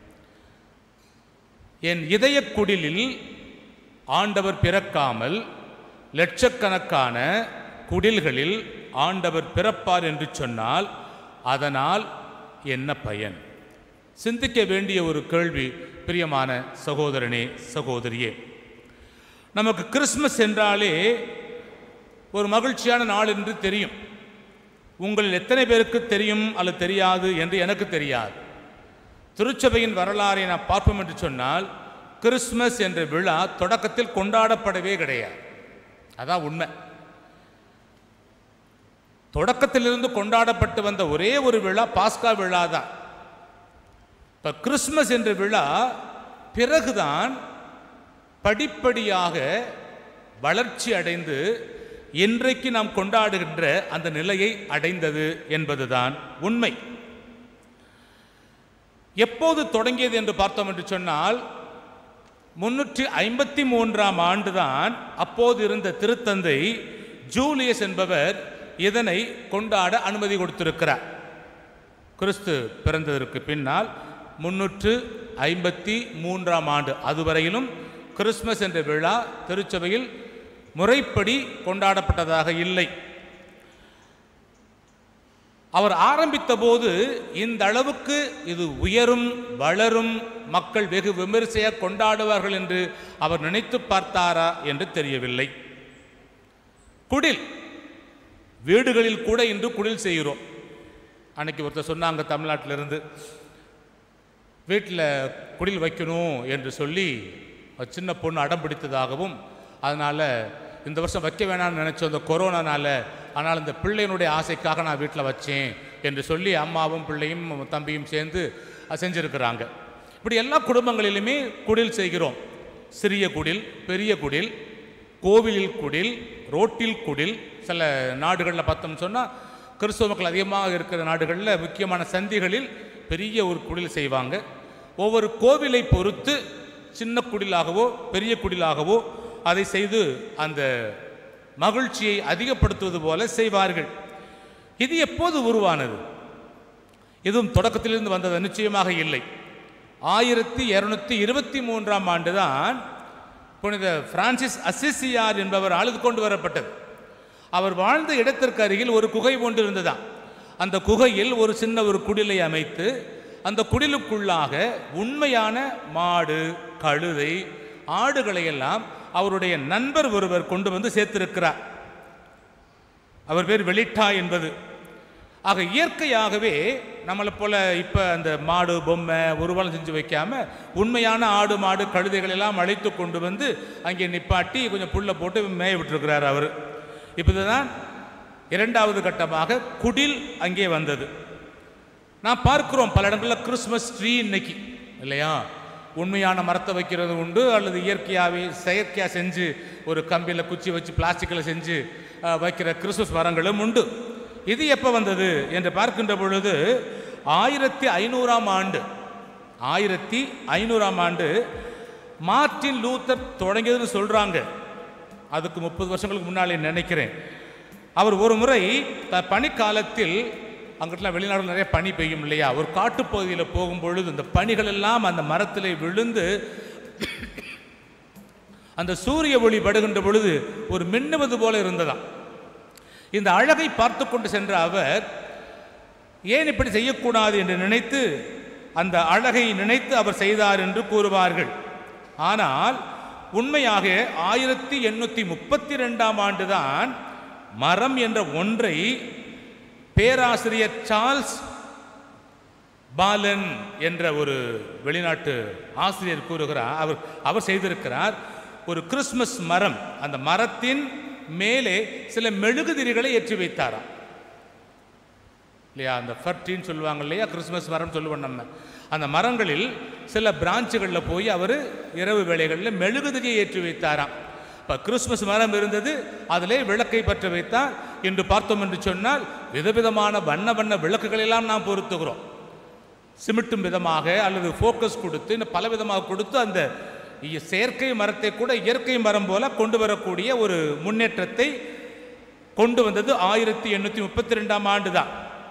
என் இதயக் குடிலில் ஆண்டவர் பிறக்காமல் லட்சக்கணக்கான குடில்களில் ஆண்டவர் பிறப்பார் என்று சொன்னால் அதனால் என்ன பயன் சிந்திக்க வேண்டிய ஒரு கேள்வி பிரியமான சகோதரனே சகோதரியே நமக்கு கிறிஸ்மஸ் என்றாலே ஒரு மகிழ்ச்சியான நாள் என்று தெரியும் உங்களில் எத்தனை பேருக்கு தெரியும் அல்லது தெரியாது என்று எனக்கு தெரியாது திருச்சபையின் வரலாறை நான் பார்ப்போம் என்று சொன்னால் கிறிஸ்மஸ் என்ற விழா தொடக்கத்தில் கொண்டாடப்படவே கிடையாது அதான் உண்மை தொடக்கத்திலிருந்து கொண்டாடப்பட்டு வந்த ஒரே ஒரு விழா பாஸ்கா விழா தான் இப்போ கிறிஸ்மஸ் என்ற விழா பிறகுதான் படிப்படியாக வளர்ச்சி அடைந்து இன்றைக்கு நாம் கொண்டாடுகின்ற அந்த நிலையை அடைந்தது என்பதுதான் உண்மை எப்போது தொடங்கியது என்று பார்த்தோம் என்று சொன்னால் முன்னூற்றி ஐம்பத்தி மூன்றாம் ஆண்டுதான் அப்போது இருந்த திருத்தந்தை ஜூலியஸ் என்பவர் இதனை கொண்டாட அனுமதி கொடுத்திருக்கிறார் கிறிஸ்து பிறந்ததற்கு பின்னால் முன்னூற்று ஐம்பத்தி மூன்றாம் ஆண்டு அதுவரையிலும் கிறிஸ்மஸ் என்ற விழா திருச்சபையில் முறைப்படி கொண்டாடப்பட்டதாக இல்லை அவர் ஆரம்பித்த போது இந்த அளவுக்கு இது உயரும் வளரும் மக்கள் வெகு விமரிசையாக கொண்டாடுவார்கள் என்று அவர் நினைத்து பார்த்தாரா என்று தெரியவில்லை குடில் வீடுகளில் கூட இன்று குடில் செய்கிறோம் அன்னைக்கு ஒருத்தர் சொன்னாங்க தமிழ்நாட்டிலிருந்து வீட்டில் குடில் வைக்கணும் என்று சொல்லி ஒரு சின்ன பொண்ணு அடம் பிடித்ததாகவும் அதனால் இந்த வருஷம் வைக்க வேணாம்னு நினச்சோம் இந்த கொரோனானால ஆனால் இந்த பிள்ளையினுடைய ஆசைக்காக நான் வீட்டில் வச்சேன் என்று சொல்லி அம்மாவும் பிள்ளையும் தம்பியும் சேர்ந்து அது செஞ்சுருக்கிறாங்க இப்படி எல்லா குடும்பங்களிலுமே குடில் செய்கிறோம் சிறிய குடில் பெரிய குடில் கோவிலில் குடில் ரோட்டில் குடில் சில நாடுகளில் பார்த்தோம்னு சொன்னால் கிறிஸ்துவ மக்கள் அதிகமாக இருக்கிற நாடுகளில் முக்கியமான சந்திகளில் பெரிய ஒரு குடில் செய்வாங்க ஒவ்வொரு கோவிலை பொறுத்து சின்ன குடிலாகவோ பெரிய குடிலாகவோ அதை செய்து அந்த மகிழ்ச்சியை அதிகப்படுத்துவது போல செய்வார்கள் இது எப்போது உருவானது இதுவும் தொடக்கத்திலிருந்து வந்தது நிச்சயமாக இல்லை ஆயிரத்தி இரநூத்தி இருபத்தி மூன்றாம் ஆண்டுதான் புனித பிரான்சிஸ் அசிசியார் என்பவர் அழுது கொண்டு வரப்பட்டது அவர் வாழ்ந்த இடத்திற்கு அருகில் ஒரு குகை ஒன்று இருந்ததாம் அந்த குகையில் ஒரு சின்ன ஒரு குடிலை அமைத்து அந்த குடிலுக்குள்ளாக உண்மையான மாடு கழுதை ஆடுகளை எல்லாம் அவருடைய நண்பர் ஒருவர் கொண்டு வந்து சேர்த்திருக்கிறார் அவர் பேர் வெளிட்டா என்பது ஆக இயற்கையாகவே நம்மளை போல இப்போ அந்த மாடு பொம்மை உருவலம் செஞ்சு வைக்காம உண்மையான ஆடு மாடு கழுதைகள் எல்லாம் அழைத்து கொண்டு வந்து அங்கே நிப்பாட்டி கொஞ்சம் புல்லை போட்டு மேய விட்டுருக்கிறார் அவர் இப்போ இதுதான் இரண்டாவது கட்டமாக குடில் அங்கே வந்தது நான் பார்க்கிறோம் பல இடங்களில் கிறிஸ்மஸ் ட்ரீ இன்னைக்கு இல்லையா உண்மையான மரத்தை வைக்கிறது உண்டு அல்லது இயற்கையாகவே செயற்கையாக செஞ்சு ஒரு கம்பியில் குச்சி வச்சு பிளாஸ்டிக்கில் செஞ்சு அஹ், வைக்கிற கிறிஸ்மஸ் மரங்களும் உண்டு இது எப்போ வந்தது என்று பார்க்கின்ற பொழுது ஆயிரத்தி ஐநூறாம் ஆண்டு ஆயிரத்தி ஐநூறாம் ஆண்டு மார்ட்டின் லூத்தர் தொடங்கியதுன்னு சொல்கிறாங்க அதுக்கு முப்பது வருஷங்களுக்கு முன்னாலே நினைக்கிறேன் அவர் ஒரு முறை த பனிக்காலத்தில் அங்கிட்டலாம் வெளிநாடுல நிறைய பனி பெய்யும் இல்லையா ஒரு காட்டுப்பகுதியில் போகும் பொழுது இந்த பனிகள் எல்லாம் அந்த மரத்திலே விழுந்து அந்த சூரிய ஒளி படுகின்ற பொழுது ஒரு மின்னுவது போல இருந்ததாம் இந்த அழகை பார்த்து கொண்டு சென்ற அவர் ஏன் இப்படி செய்யக்கூடாது என்று நினைத்து அந்த அழகை நினைத்து அவர் செய்தார் என்று கூறுவார்கள் ஆனால் உண்மையாக ஆயிரத்தி எண்ணூற்றி முப்பத்தி ரெண்டாம் ஆண்டுதான் மரம் என்ற ஒன்றை பேராசிரியர் சார்ல்ஸ் பாலன் என்ற ஒரு வெளிநாட்டு ஆசிரியர் கூறுகிறார் அவர் அவர் செய்திருக்கிறார் ஒரு கிறிஸ்மஸ் மரம் அந்த மரத்தின் மேலே சில மெழுகுதிரிகளை ஏற்றி வைத்தாராம் இல்லையா அந்த ஃபர்டின்னு சொல்லுவாங்க இல்லையா கிறிஸ்மஸ் மரம் சொல்லுவோம் நம்ம அந்த மரங்களில் சில பிரான்ச்சுகளில் போய் அவர் இரவு வேளைகளில் மெழுகுதிரியை ஏற்றி வைத்தாராம் இப்போ கிறிஸ்மஸ் மரம் இருந்தது அதிலே விளக்கை பற்ற வைத்தார் என்று பார்த்தோம் என்று சொன்னால் விதவிதமான வண்ண வண்ண விளக்குகளெல்லாம் நாம் பொருத்துகிறோம் சிமிட்டும் விதமாக அல்லது ஃபோக்கஸ் கொடுத்து இன்னும் பல விதமாக கொடுத்து அந்த இ- செயற்கை மரத்தை கூட இயற்கை மரம் போல கொண்டு வரக்கூடிய ஒரு முன்னேற்றத்தை கொண்டு வந்தது ஆயிரத்தி எண்ணூற்றி முப்பத்தி ரெண்டாம் ஆண்டு தான்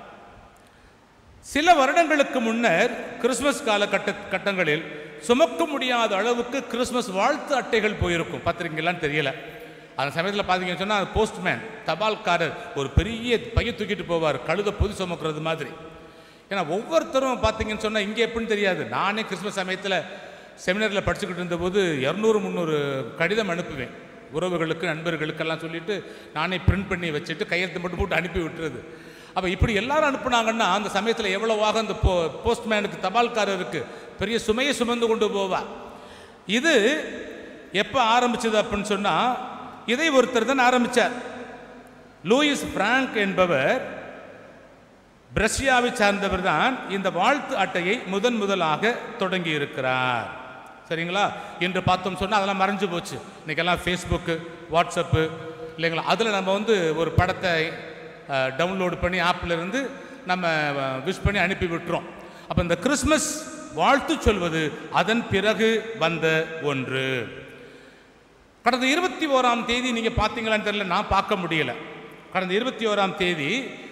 சில வருடங்களுக்கு முன்னர் கிறிஸ்மஸ் காலகட்ட கட்டங்களில் சுமக்க முடியாத அளவுக்கு கிறிஸ்மஸ் வாழ்த்து அட்டைகள் போயிருக்கும் பார்த்துருக்கீங்களான்னு தெரியல அந்த சமயத்தில் பார்த்தீங்கன்னு சொன்னால் போஸ்ட்மேன் தபால்காரர் ஒரு பெரிய பைய தூக்கிட்டு போவார் கழுத பொதி சுமக்கிறது மாதிரி ஏன்னா ஒவ்வொருத்தரும் பார்த்தீங்கன்னு சொன்னால் இங்கே எப்படின்னு தெரியாது நானே கிறிஸ்மஸ் சமயத்தில் செமினாரில் படிச்சுக்கிட்டு இருந்தபோது இரநூறு முந்நூறு கடிதம் அனுப்புவேன் உறவுகளுக்கு நண்பர்களுக்கெல்லாம் சொல்லிட்டு நானே பிரிண்ட் பண்ணி வச்சுட்டு கையெழுத்து மட்டும் போட்டு அனுப்பி விட்டுறது அப்போ இப்படி எல்லாரும் அனுப்புனாங்கன்னா அந்த சமயத்தில் எவ்வளவாக அந்த போ போஸ்ட்மேனுக்கு தபால்காரருக்கு பெரிய சுமையை சுமந்து கொண்டு போவார் இது எப்போ ஆரம்பிச்சது அப்படின்னு சொன்னால் இதை ஒருத்தர் தான் ஆரம்பித்தார் லூயிஸ் பிராங்க் என்பவர் பிரஷ்யாவை சார்ந்தவர் தான் இந்த வாழ்த்து அட்டையை முதன் முதலாக தொடங்கி இருக்கிறார் சரிங்களா என்று பார்த்தோம் சொன்னால் அதெல்லாம் மறைஞ்சு போச்சு இன்னைக்கெல்லாம் ஃபேஸ்புக்கு வாட்ஸ்அப்பு இல்லைங்களா அதில் நம்ம வந்து ஒரு படத்தை டவுன்லோடு பண்ணி ஆப்பில் இருந்து நம்ம விஷ் பண்ணி அனுப்பி விட்டுறோம் அப்போ இந்த கிறிஸ்மஸ் வாழ்த்து சொல்வது அதன் பிறகு வந்த ஒன்று கடந்த இருபத்தி ஓராம் தேதி நீங்கள் பார்த்தீங்களான்னு தெரியல நான் பார்க்க முடியல கடந்த இருபத்தி ஓராம் தேதி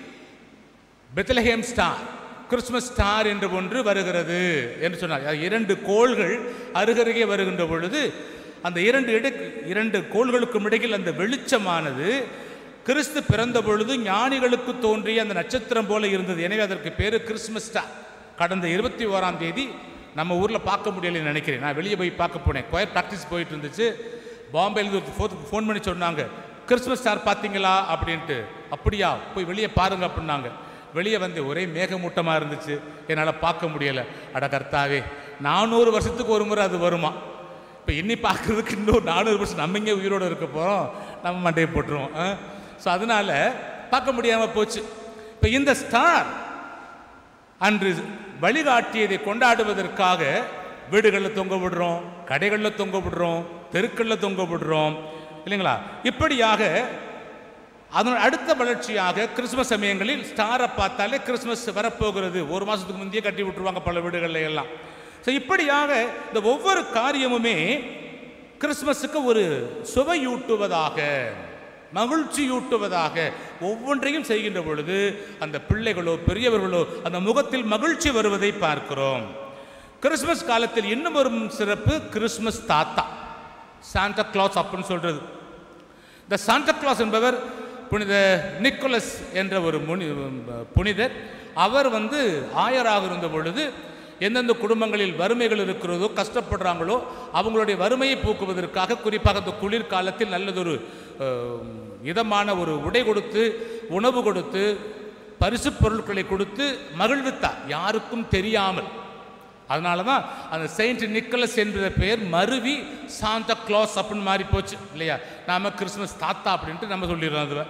பெத்லஹேம் ஸ்டார் கிறிஸ்மஸ் ஸ்டார் என்று ஒன்று வருகிறது என்று சொன்னார் அது இரண்டு கோள்கள் அருகருகே வருகின்ற பொழுது அந்த இரண்டு இட இரண்டு கோள்களுக்கும் இடையில் அந்த வெளிச்சமானது கிறிஸ்து பிறந்த பொழுது ஞானிகளுக்கு தோன்றிய அந்த நட்சத்திரம் போல இருந்தது எனவே அதற்கு பேரு கிறிஸ்மஸ் ஸ்டார் கடந்த இருபத்தி ஓராம் தேதி நம்ம ஊரில் பார்க்க முடியலைன்னு நினைக்கிறேன் நான் வெளியே போய் பார்க்க போனேன் கொயர் ப்ராக்டிஸ் போயிட்டு இருந்துச்சு பாம்பேலேருந்து ஒரு ஃபோன் பண்ணி சொன்னாங்க கிறிஸ்மஸ் ஸ்டார் பார்த்தீங்களா அப்படின்ட்டு அப்படியா போய் வெளியே பாருங்க அப்படின்னாங்க வெளியே வந்து ஒரே மேகமூட்டமாக இருந்துச்சு என்னால் பார்க்க முடியலை அட கர்த்தாவே நானூறு வருஷத்துக்கு ஒரு முறை அது வருமா இப்போ இன்னி பார்க்குறதுக்கு இன்னும் நானூறு வருஷம் நம்ம இங்கே உயிரோடு இருக்க போகிறோம் நம்ம மண்டையை போட்டுருவோம் ஸோ அதனால் பார்க்க முடியாமல் போச்சு இப்போ இந்த ஸ்டார் அன்று வழிகாட்டியதை கொண்டாடுவதற்காக வீடுகளில் தொங்க விடுறோம் கடைகளில் தொங்க விடுறோம் தெருக்களில் தொங்க விடுறோம் இல்லைங்களா இப்படியாக அதன் அடுத்த வளர்ச்சியாக கிறிஸ்மஸ் சமயங்களில் ஸ்டாரை பார்த்தாலே கிறிஸ்மஸ் வரப்போகிறது ஒரு மாதத்துக்கு முந்தையே கட்டி விட்டுருவாங்க பல வீடுகளில் எல்லாம் ஸோ இப்படியாக இந்த ஒவ்வொரு காரியமுமே கிறிஸ்மஸுக்கு ஒரு சுவையூட்டுவதாக மகிழ்ச்சியூட்டுவதாக ஒவ்வொன்றையும் செய்கின்ற பொழுது அந்த பிள்ளைகளோ பெரியவர்களோ அந்த முகத்தில் மகிழ்ச்சி வருவதை பார்க்கிறோம் கிறிஸ்மஸ் காலத்தில் இன்னும் ஒரு சிறப்பு கிறிஸ்மஸ் தாத்தா சாண்டா கிளாஸ் அப்படின்னு சொல்றது இந்த சாண்டா கிளாஸ் என்பவர் புனித நிக்கோலஸ் என்ற ஒரு முனி புனிதர் அவர் வந்து ஆயராக இருந்த பொழுது எந்தெந்த குடும்பங்களில் வறுமைகள் இருக்கிறதோ கஷ்டப்படுறாங்களோ அவங்களுடைய வறுமையை போக்குவதற்காக குறிப்பாக இந்த குளிர்காலத்தில் நல்லதொரு அஹ், இதமான ஒரு உடை கொடுத்து உணவு கொடுத்து பரிசு பொருட்களை கொடுத்து மகிழ்வித்தார் யாருக்கும் தெரியாமல் அதனால தான் அந்த செயின்ட் நிக்கலஸ் என்கிற பெயர் மருவி சாந்தா கிளாஸ் அப்படின்னு மாறி போச்சு இல்லையா நாம கிறிஸ்மஸ் தாத்தா அப்படின்ட்டு நம்ம சொல்லிடுறோம் அதுல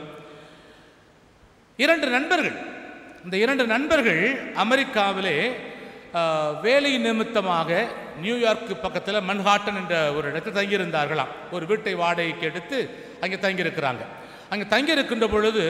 இரண்டு நண்பர்கள் இந்த இரண்டு நண்பர்கள் அமெரிக்காவிலே ஆஹ், வேலை நிமித்தமாக நியூயார்க்கு பக்கத்தில் மன்ஹாட்டன் என்ற ஒரு இடத்தில் தங்கியிருந்தார்களாம் ஒரு வீட்டை வாடகைக்கு எடுத்து அங்கே தங்கியிருக்கிறாங்க அங்கே தங்கியிருக்கின்ற பொழுது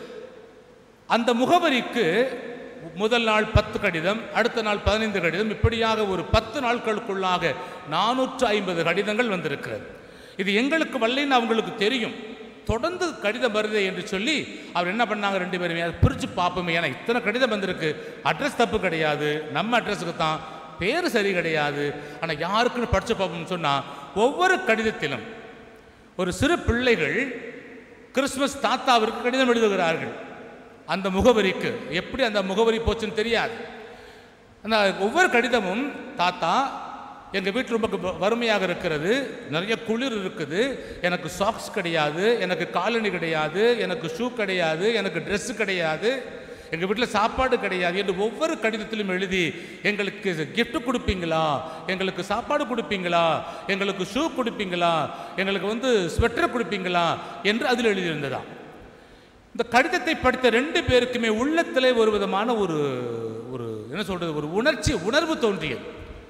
அந்த முகவரிக்கு முதல் நாள் பத்து கடிதம் அடுத்த நாள் பதினைந்து கடிதம் இப்படியாக ஒரு பத்து நாட்களுக்குள்ளாக நானூற்று ஐம்பது கடிதங்கள் வந்திருக்கிறது இது எங்களுக்கு வல்லைன்னு அவங்களுக்கு தெரியும் தொடர்ந்து கடிதம் வருதே என்று சொல்லி அவர் என்ன பண்ணாங்க ரெண்டு பேருமே அதை பிரித்து பார்ப்போமே ஏன்னா இத்தனை கடிதம் வந்திருக்கு அட்ரஸ் தப்பு கிடையாது நம்ம அட்ரஸுக்கு தான் பேர் சரி கிடையாது ஆனால் யாருக்குன்னு படித்து பார்ப்போம்னு சொன்னால் ஒவ்வொரு கடிதத்திலும் ஒரு சிறு பிள்ளைகள் கிறிஸ்மஸ் தாத்தாவிற்கு கடிதம் எழுதுகிறார்கள் அந்த முகவரிக்கு எப்படி அந்த முகவரி போச்சுன்னு தெரியாது அந்த ஒவ்வொரு கடிதமும் தாத்தா எங்கள் வீட்டில் ரொம்ப கு- வறுமையாக இருக்கிறது நிறைய குளிர் இருக்குது எனக்கு சாக்ஸ் கிடையாது எனக்கு காலணி கிடையாது எனக்கு ஷூ கிடையாது எனக்கு ட்ரெஸ்ஸு கிடையாது எங்கள் வீட்டில் சாப்பாடு கிடையாது என்று ஒவ்வொரு கடிதத்திலும் எழுதி எங்களுக்கு gift கொடுப்பீங்களா எங்களுக்கு சாப்பாடு கொடுப்பீங்களா எங்களுக்கு ஷூ கொடுப்பீங்களா எங்களுக்கு வந்து ஸ்வெட்டர் கொடுப்பீங்களா என்று அதில் எழுதியிருந்ததாம் இந்த கடிதத்தை படித்த ரெண்டு பேருக்குமே உள்ளத்திலே ஒரு விதமான ஒரு ஒரு என்ன சொல்றது ஒரு உணர்ச்சி உணர்வு தோன்றியது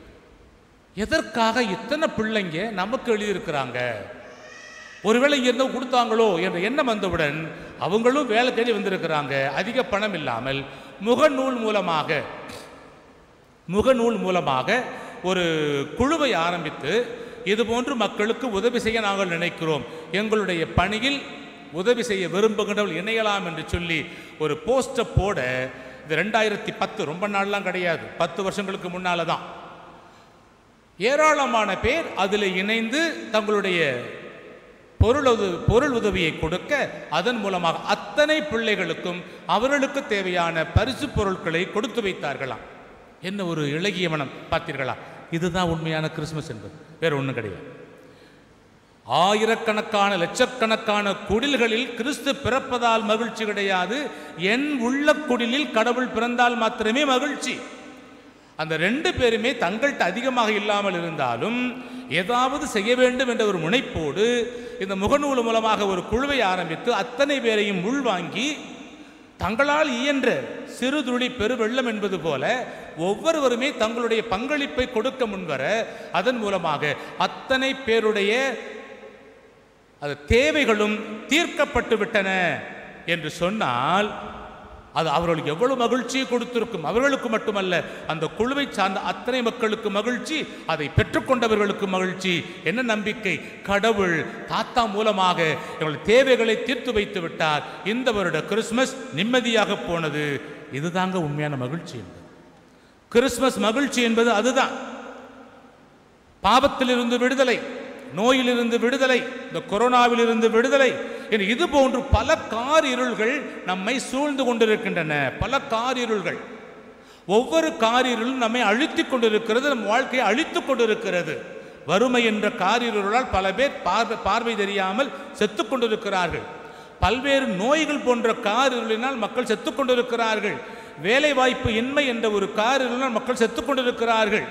எதற்காக இத்தனை பிள்ளைங்க நமக்கு எழுதியிருக்கிறாங்க ஒருவேளை இருந்து கொடுத்தாங்களோ என்ற எண்ணம் வந்தவுடன் அவங்களும் வேலை தேடி வந்திருக்கிறாங்க அதிக பணம் இல்லாமல் முகநூல் மூலமாக முகநூல் மூலமாக ஒரு குழுவை ஆரம்பித்து இதுபோன்று மக்களுக்கு உதவி செய்ய நாங்கள் நினைக்கிறோம் எங்களுடைய பணியில் உதவி செய்ய விரும்புகின்றவர்கள் இணையலாம் என்று சொல்லி ஒரு போஸ்டை போட இது ரெண்டாயிரத்தி பத்து ரொம்ப நாள்லாம் கிடையாது பத்து வருஷங்களுக்கு முன்னால தான் ஏராளமான பேர் அதில் இணைந்து தங்களுடைய பொருள் உத- பொருள் உதவியை கொடுக்க அதன் மூலமாக அத்தனை பிள்ளைகளுக்கும் அவர்களுக்கு தேவையான பரிசு பொருட்களை கொடுத்து வைத்தார்களாம் என்ன ஒரு இளகிய மனம் பார்த்தீர்களா இதுதான் உண்மையான கிறிஸ்மஸ் என்பது வேற ஒன்றும் கிடையாது ஆயிரக்கணக்கான லட்சக்கணக்கான குடில்களில் கிறிஸ்து பிறப்பதால் மகிழ்ச்சி கிடையாது என் உள்ள குடிலில் கடவுள் பிறந்தால் மாத்திரமே மகிழ்ச்சி அந்த ரெண்டு பேருமே தங்கள்கிட்ட அதிகமாக இல்லாமல் இருந்தாலும் ஏதாவது செய்ய வேண்டும் என்ற ஒரு முனைப்போடு இந்த முகநூல் மூலமாக ஒரு குழுவை ஆரம்பித்து அத்தனை பேரையும் உள்வாங்கி தங்களால் இயன்ற சிறு துளி பெருவெள்ளம் என்பது போல ஒவ்வொருவருமே தங்களுடைய பங்களிப்பை கொடுக்க முன்வர அதன் மூலமாக அத்தனை பேருடைய அது தேவைகளும் தீர்க்கப்பட்டு விட்டன என்று சொன்னால் அது அவர்களுக்கு எவ்வளவு மகிழ்ச்சியை கொடுத்திருக்கும் அவர்களுக்கு மட்டுமல்ல அந்த குழுவை சார்ந்த அத்தனை மக்களுக்கு மகிழ்ச்சி அதை பெற்றுக்கொண்டவர்களுக்கு மகிழ்ச்சி என்ன நம்பிக்கை கடவுள் தாத்தா மூலமாக எங்களுடைய தேவைகளை தீர்த்து வைத்து விட்டார் இந்த வருட கிறிஸ்மஸ் நிம்மதியாக போனது இதுதாங்க உண்மையான மகிழ்ச்சி என்பது கிறிஸ்மஸ் மகிழ்ச்சி என்பது அதுதான் பாவத்திலிருந்து விடுதலை நோயிலிருந்து விடுதலை இந்த கொரோனாவிலிருந்து விடுதலை என்று இது போன்று பல காரிருள்கள் நம்மை சூழ்ந்து கொண்டிருக்கின்றன பல காரிருள்கள் ஒவ்வொரு காரிருளும் நம்மை அழித்துக் கொண்டிருக்கிறது நம் வாழ்க்கையை அழித்துக் கொண்டிருக்கிறது வறுமை என்ற காரிருளால் பல பேர் பார்வை பார்வை தெரியாமல் செத்துக் கொண்டிருக்கிறார்கள் பல்வேறு நோய்கள் போன்ற காரிருளினால் மக்கள் செத்துக் கொண்டிருக்கிறார்கள் வேலை வாய்ப்பு இன்மை என்ற ஒரு காரிருளினால் மக்கள் செத்துக் கொண்டிருக்கிறார்கள்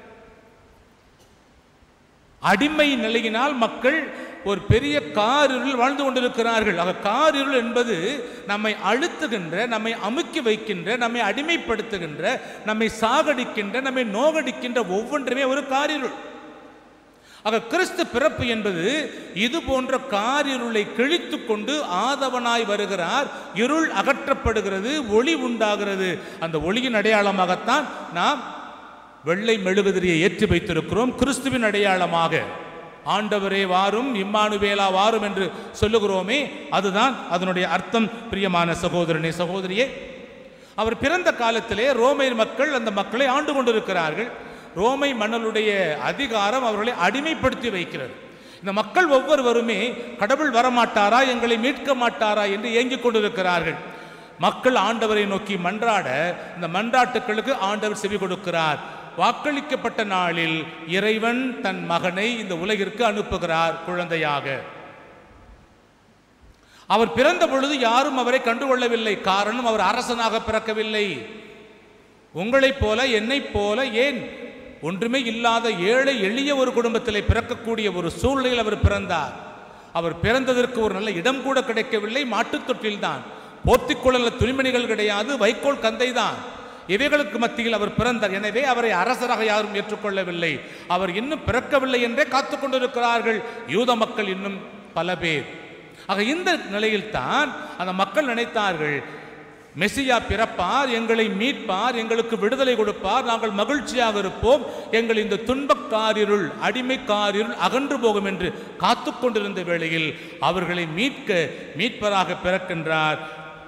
அடிமை நிலையினால் மக்கள் ஒரு பெரிய காரிருள் வாழ்ந்து கொண்டிருக்கிறார்கள் ஆக காரிருள் என்பது நம்மை அழுத்துகின்ற நம்மை அமுக்கி வைக்கின்ற நம்மை அடிமைப்படுத்துகின்ற நம்மை சாகடிக்கின்ற நம்மை நோகடிக்கின்ற ஒவ்வொன்றுமே ஒரு காரிருள் ஆக கிறிஸ்து பிறப்பு என்பது இது போன்ற காரிருளை கிழித்து கொண்டு ஆதவனாய் வருகிறார் இருள் அகற்றப்படுகிறது ஒளி உண்டாகிறது அந்த ஒளியின் அடையாளமாகத்தான் நாம் வெள்ளை மெழுகுதிரியை ஏற்றி வைத்திருக்கிறோம் கிறிஸ்துவின் அடையாளமாக ஆண்டவரே வாரும் இம்மானுவேலா வாரும் என்று சொல்லுகிறோமே அதுதான் அதனுடைய அர்த்தம் பிரியமான சகோதரனே சகோதரியே அவர் பிறந்த காலத்திலே ரோமையர் மக்கள் அந்த மக்களை ஆண்டு கொண்டிருக்கிறார்கள் ரோமை மன்னருடைய அதிகாரம் அவர்களை அடிமைப்படுத்தி வைக்கிறது இந்த மக்கள் ஒவ்வொருவருமே கடவுள் வரமாட்டாரா எங்களை மீட்க மாட்டாரா என்று ஏங்கிக் கொண்டிருக்கிறார்கள் மக்கள் ஆண்டவரை நோக்கி மன்றாட இந்த மன்றாட்டுக்களுக்கு ஆண்டவர் செவி கொடுக்கிறார் வாக்களிக்கப்பட்ட நாளில் இறைவன் தன் மகனை இந்த உலகிற்கு அனுப்புகிறார் குழந்தையாக அவர் பிறந்த பொழுது யாரும் அவரை கண்டுகொள்ளவில்லை காரணம் அவர் அரசனாக பிறக்கவில்லை உங்களைப் போல என்னைப் போல ஏன் ஒன்றுமே இல்லாத ஏழை எளிய ஒரு குடும்பத்திலே பிறக்கக்கூடிய ஒரு சூழ்நிலையில் அவர் பிறந்தார் அவர் பிறந்ததற்கு ஒரு நல்ல இடம் கூட கிடைக்கவில்லை மாட்டுத் தொட்டில்தான் போர்த்திக்கொள்ள துணிமணிகள் கிடையாது வைக்கோல் கந்தை தான் இவைகளுக்கு மத்தியில் அவர் பிறந்தார் எனவே அவரை அரசராக யாரும் ஏற்றுக்கொள்ளவில்லை அவர் இன்னும் பிறக்கவில்லை என்றே காத்துக் கொண்டிருக்கிறார்கள் யூத மக்கள் இன்னும் பல பேர் ஆக இந்த நிலையில்தான் அந்த மக்கள் நினைத்தார்கள் மெசியா பிறப்பார் எங்களை மீட்பார் எங்களுக்கு விடுதலை கொடுப்பார் நாங்கள் மகிழ்ச்சியாக இருப்போம் எங்கள் இந்த துன்பக்காரிருள் அடிமைக்காரிருள் அகன்று போகும் என்று காத்து கொண்டிருந்த வேளையில் அவர்களை மீட்க மீட்பராக பிறக்கின்றார்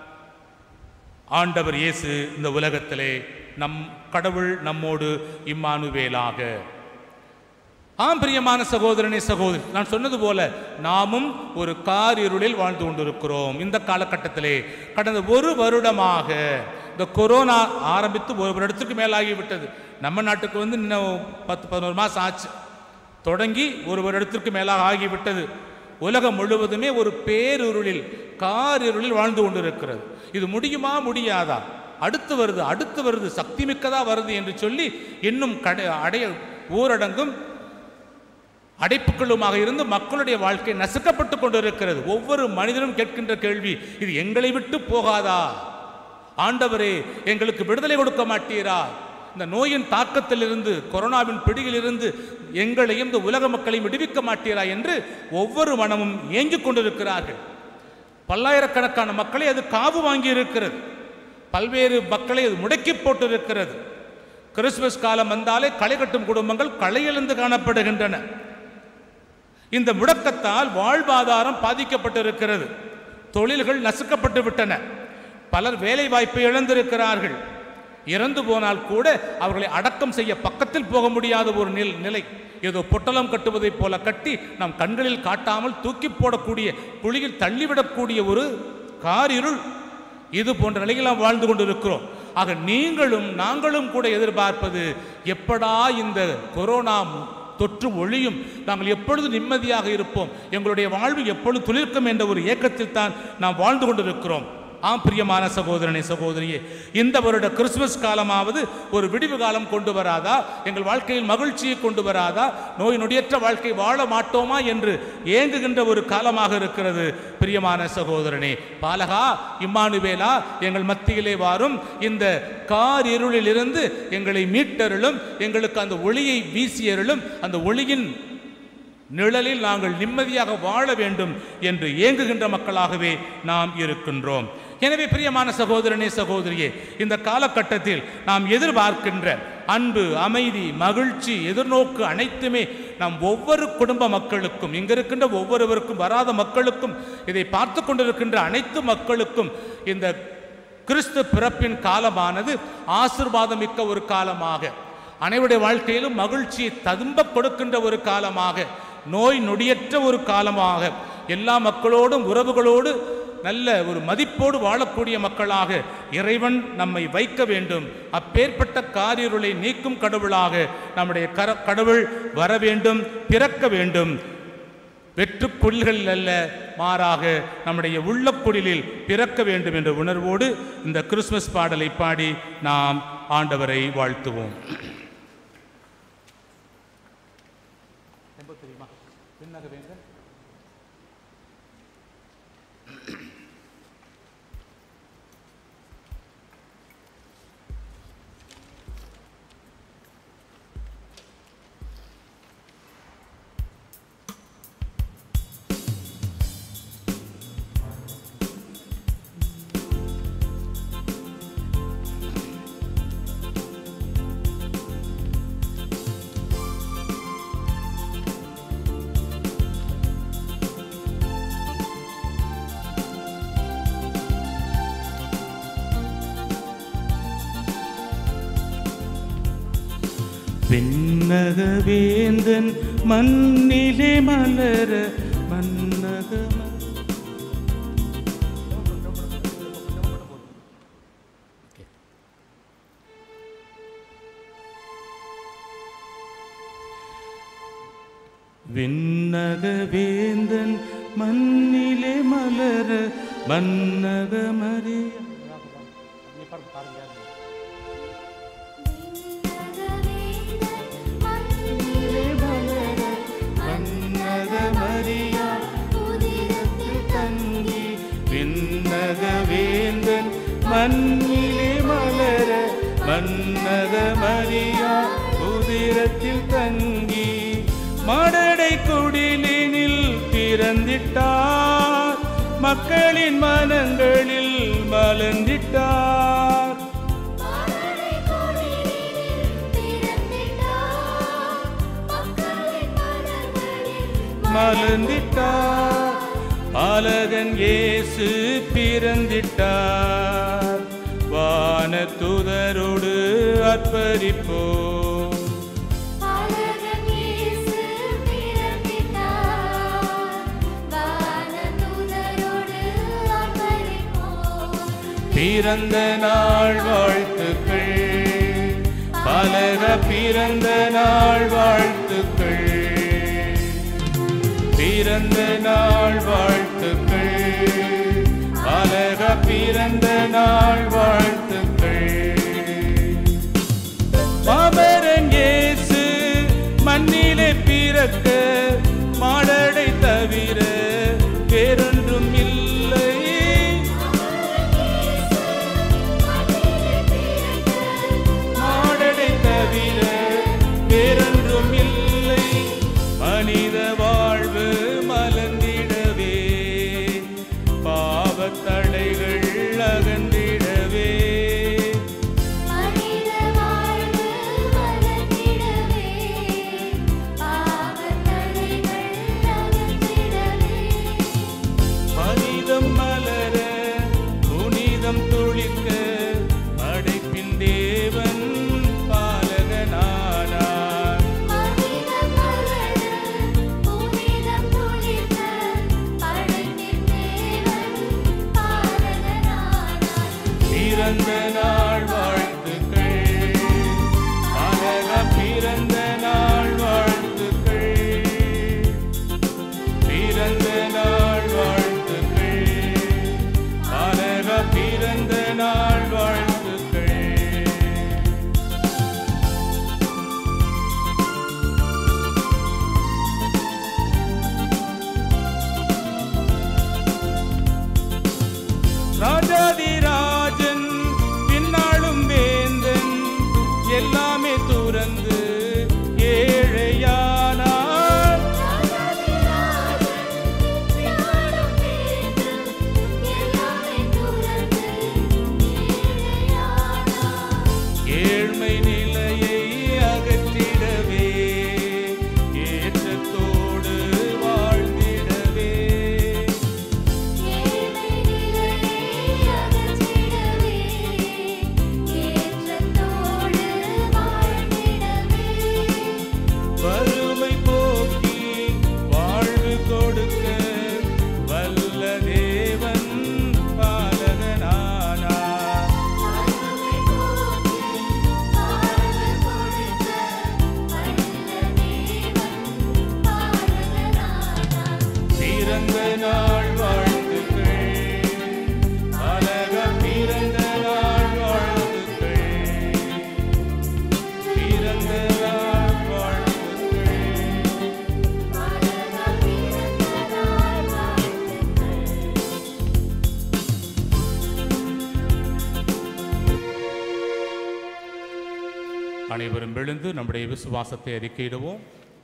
ஆண்டவர் இயேசு இந்த உலகத்திலே நம் கடவுள் நம்மோடு இம்மானுவேலாக ஆம் பிரியமான சகோதரனே சகோதரி நான் சொன்னது போல நாமும் ஒரு காரிருளில் வாழ்ந்து கொண்டிருக்கிறோம் இந்த காலகட்டத்திலே கடந்த ஒரு வருடமாக இந்த கொரோனா ஆரம்பித்து ஒரு வருடத்துக்கு மேலாகிவிட்டது நம்ம நாட்டுக்கு வந்து இன்னும் பத்து பதினோரு மாதம் ஆச்சு தொடங்கி ஒரு வருடத்திற்கு மேலாக ஆகிவிட்டது உலகம் முழுவதுமே ஒரு பேருருளில் காரிருளில் வாழ்ந்து கொண்டிருக்கிறது இது முடியுமா முடியாதா அடுத்து வருது அடுத்து வருது சக்தி மிக்கதா வருது என்று சொல்லி இன்னும் கடை அடைய ஊரடங்கும் அடைப்புகளுமாக இருந்து மக்களுடைய வாழ்க்கை நசுக்கப்பட்டு கொண்டிருக்கிறது ஒவ்வொரு மனிதனும் கேட்கின்ற கேள்வி இது எங்களை விட்டு போகாதா ஆண்டவரே எங்களுக்கு விடுதலை கொடுக்க மாட்டீரா இந்த நோயின் தாக்கத்திலிருந்து கொரோனாவின் பிடியிலிருந்து எங்களையும் இந்த உலக மக்களையும் விடுவிக்க மாட்டீரா என்று ஒவ்வொரு மனமும் ஏங்கிக் கொண்டிருக்கிறார்கள் பல்லாயிரக்கணக்கான மக்களை அது காவு வாங்கி இருக்கிறது பல்வேறு மக்களை அது முடக்கி போட்டிருக்கிறது கிறிஸ்துமஸ் காலம் வந்தாலே களை கட்டும் குடும்பங்கள் களையிழந்து காணப்படுகின்றன இந்த முடக்கத்தால் வாழ்வாதாரம் பாதிக்கப்பட்டிருக்கிறது தொழில்கள் நசுக்கப்பட்டு விட்டன பலர் வேலை வாய்ப்பை இழந்திருக்கிறார்கள் இறந்து போனால் கூட அவர்களை அடக்கம் செய்ய பக்கத்தில் போக முடியாத ஒரு நில் நிலை ஏதோ பொட்டலம் கட்டுவதைப் போல கட்டி நம் கண்களில் காட்டாமல் தூக்கி போடக்கூடிய குழியில் தள்ளிவிடக்கூடிய ஒரு காரிருள் இது போன்ற நிலையில் நாம் வாழ்ந்து கொண்டிருக்கிறோம் ஆக நீங்களும் நாங்களும் கூட எதிர்பார்ப்பது எப்படா இந்த கொரோனா தொற்று ஒழியும் நாங்கள் எப்பொழுது நிம்மதியாக இருப்போம் எங்களுடைய வாழ்வு எப்பொழுது துளிர்க்கும் என்ற ஒரு ஏக்கத்தில் தான் நாம் வாழ்ந்து கொண்டிருக்கிறோம் ஆம் பிரியமான சகோதரனே சகோதரியே இந்த வருட கிறிஸ்துமஸ் காலமாவது ஒரு விடிவு காலம் கொண்டு வராதா எங்கள் வாழ்க்கையில் மகிழ்ச்சியை கொண்டு வராதா நோய் நொடியற்ற வாழ்க்கை வாழ மாட்டோமா என்று ஏங்குகின்ற ஒரு காலமாக இருக்கிறது பிரியமான சகோதரனே பாலகா இம்மானுவேலா எங்கள் மத்தியிலே வாரும் இந்த கார் இருளிலிருந்து எங்களை மீட்டருளும் எங்களுக்கு அந்த ஒளியை வீசியருளும் அந்த ஒளியின் நிழலில் நாங்கள் நிம்மதியாக வாழ வேண்டும் என்று ஏங்குகின்ற மக்களாகவே நாம் இருக்கின்றோம் எனவே பிரியமான சகோதரனே சகோதரியே இந்த காலகட்டத்தில் நாம் எதிர்பார்க்கின்ற அன்பு அமைதி மகிழ்ச்சி எதிர்நோக்கு அனைத்துமே நாம் ஒவ்வொரு குடும்ப மக்களுக்கும் இங்க இருக்கின்ற ஒவ்வொருவருக்கும் வராத மக்களுக்கும் இதை பார்த்து கொண்டிருக்கின்ற அனைத்து மக்களுக்கும் இந்த கிறிஸ்து பிறப்பின் காலமானது ஆசிர்வாதம் மிக்க ஒரு காலமாக அனைவருடைய வாழ்க்கையிலும் மகிழ்ச்சியை ததும்ப கொடுக்கின்ற ஒரு காலமாக நோய் நொடியற்ற ஒரு காலமாக எல்லா மக்களோடும் உறவுகளோடு நல்ல ஒரு மதிப்போடு வாழக்கூடிய மக்களாக இறைவன் நம்மை வைக்க வேண்டும் அப்பேற்பட்ட காரிருளை நீக்கும் கடவுளாக நம்முடைய கர கடவுள் வர வேண்டும் பிறக்க வேண்டும் வெற்றுக் குடில்களில் அல்ல மாறாக நம்முடைய உள்ளக்குடிலில் பிறக்க வேண்டும் என்ற உணர்வோடு இந்த கிறிஸ்மஸ் பாடலை பாடி நாம் ஆண்டவரை வாழ்த்துவோம் விண்ணக வேந்தன் மண்ணிலே மலர மன்னக ம- விண்ணக வேந்தன் மண்ணிலே மலர மன்னக மரியா மன்னக மரியா உதிரத்தில் தங்கி விண்ணக வேந்தன் மண்ணிலே மலர மன்னக மரியா உதிரத்தில் தங்கி மாடடை குடிலினில் பிறந்திட்டார் மக்களின் மனங்களில் மலர்ந்திட்டார் மலர்ந்திட்டார் பாலகன் இயேசு பிறந்திட்டார் வானத்துதரோடு அர்ப்பரிப்போம் பிறந்த நாள் வாழ்த்துக்கள் பலக பிறந்த நாள் வாழ்த்துக்கள் பிறந்த நாள் வாழ்த்துக்கள் பலக பிறந்த நாள் வாழ்த்துக்கள் மாபெரன் இயேசு மண்ணிலே பிறக்க மாடடை தவிர வேறொன்றும் இல்லை மாடடை தவிர வேறொன்றும் இல்லை மனித வாழ்வு மலர்ந்திடவே பாவத்தடைகள் அகன்றிடவே மனிதம் மலர புனிதம் துளிக்க படைப்பின் தேவன் பாலகனானார் பிறந்த நாள் வாழ்த்துக்கள் அழக பிறந்த நாள் வாழ்த்துக்கள் பிறந்த நாள் வாழ்த்துக்கள் அழக பிறந்த நாள் வாழ்த்துக்கள் ராஜாதிராஜன் பின்னாளும் வேந்தன் எல்லாமே துறந்து ஏழையானார் ஏழ்மை நிலையை அகற்றிடவே ஏற்றத்தோடு வாழ்ந்திடவே வறுமை போக்கி வாழ்வு கொடுக்க வல்ல தேவன் பாலகனானார் பிறந்த நாள் வாழ்த்துக்கள் அழக பிறந்த நாள் வாழ்த்துக்கள் பிறந்த நாள் வாழ்த்துக்கள் அனைவரும் எழுந்து நம்முடைய விசுவாசத்தை அறிக்கையிடுவோம்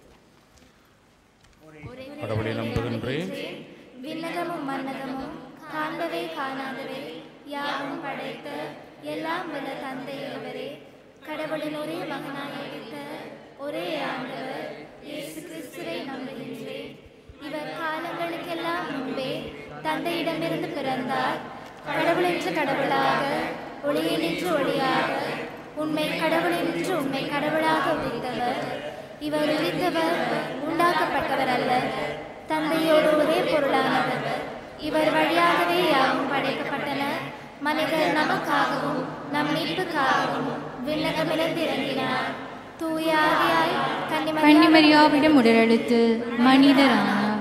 கடவுளை நம்புகின்றேன் விண்ணகமும் மன்னகமும் காண்பவை காணாதவை யாவும் படைத்த எல்லாம் வல்ல தந்தையவரே கடவுளின் ஒரே மகனாய் இருக்க ஒரே ஆண்டவர் இயேசு கிறிஸ்துவை நம்புகின்றேன் இவர் காலங்களுக்கெல்லாம் முன்பே தந்தையிடமிருந்து பிறந்தார் கடவுளென்று கடவுளாக ஒளியினின்று ஒளியாக உண்மை கடவுளினின்று உண்மை கடவுளாக உதித்தவர் இவர் உதித்தவர் உண்டாக்கப்பட்டவர் அல்ல தந்தையோடு ஒரே பொருளானவர் இவர் வழியாகவே யாவும் படைக்கப்பட்டன மனிதர் நமக்காகவும் நம் மீட்புக்காகவும் விண்ணகமிழந்து இறங்கினார் தூய ஆவியாய் கன்னிமரியாவிடம் கன்னிமரியாவிடம் உடலெடுத்து மனிதரானார்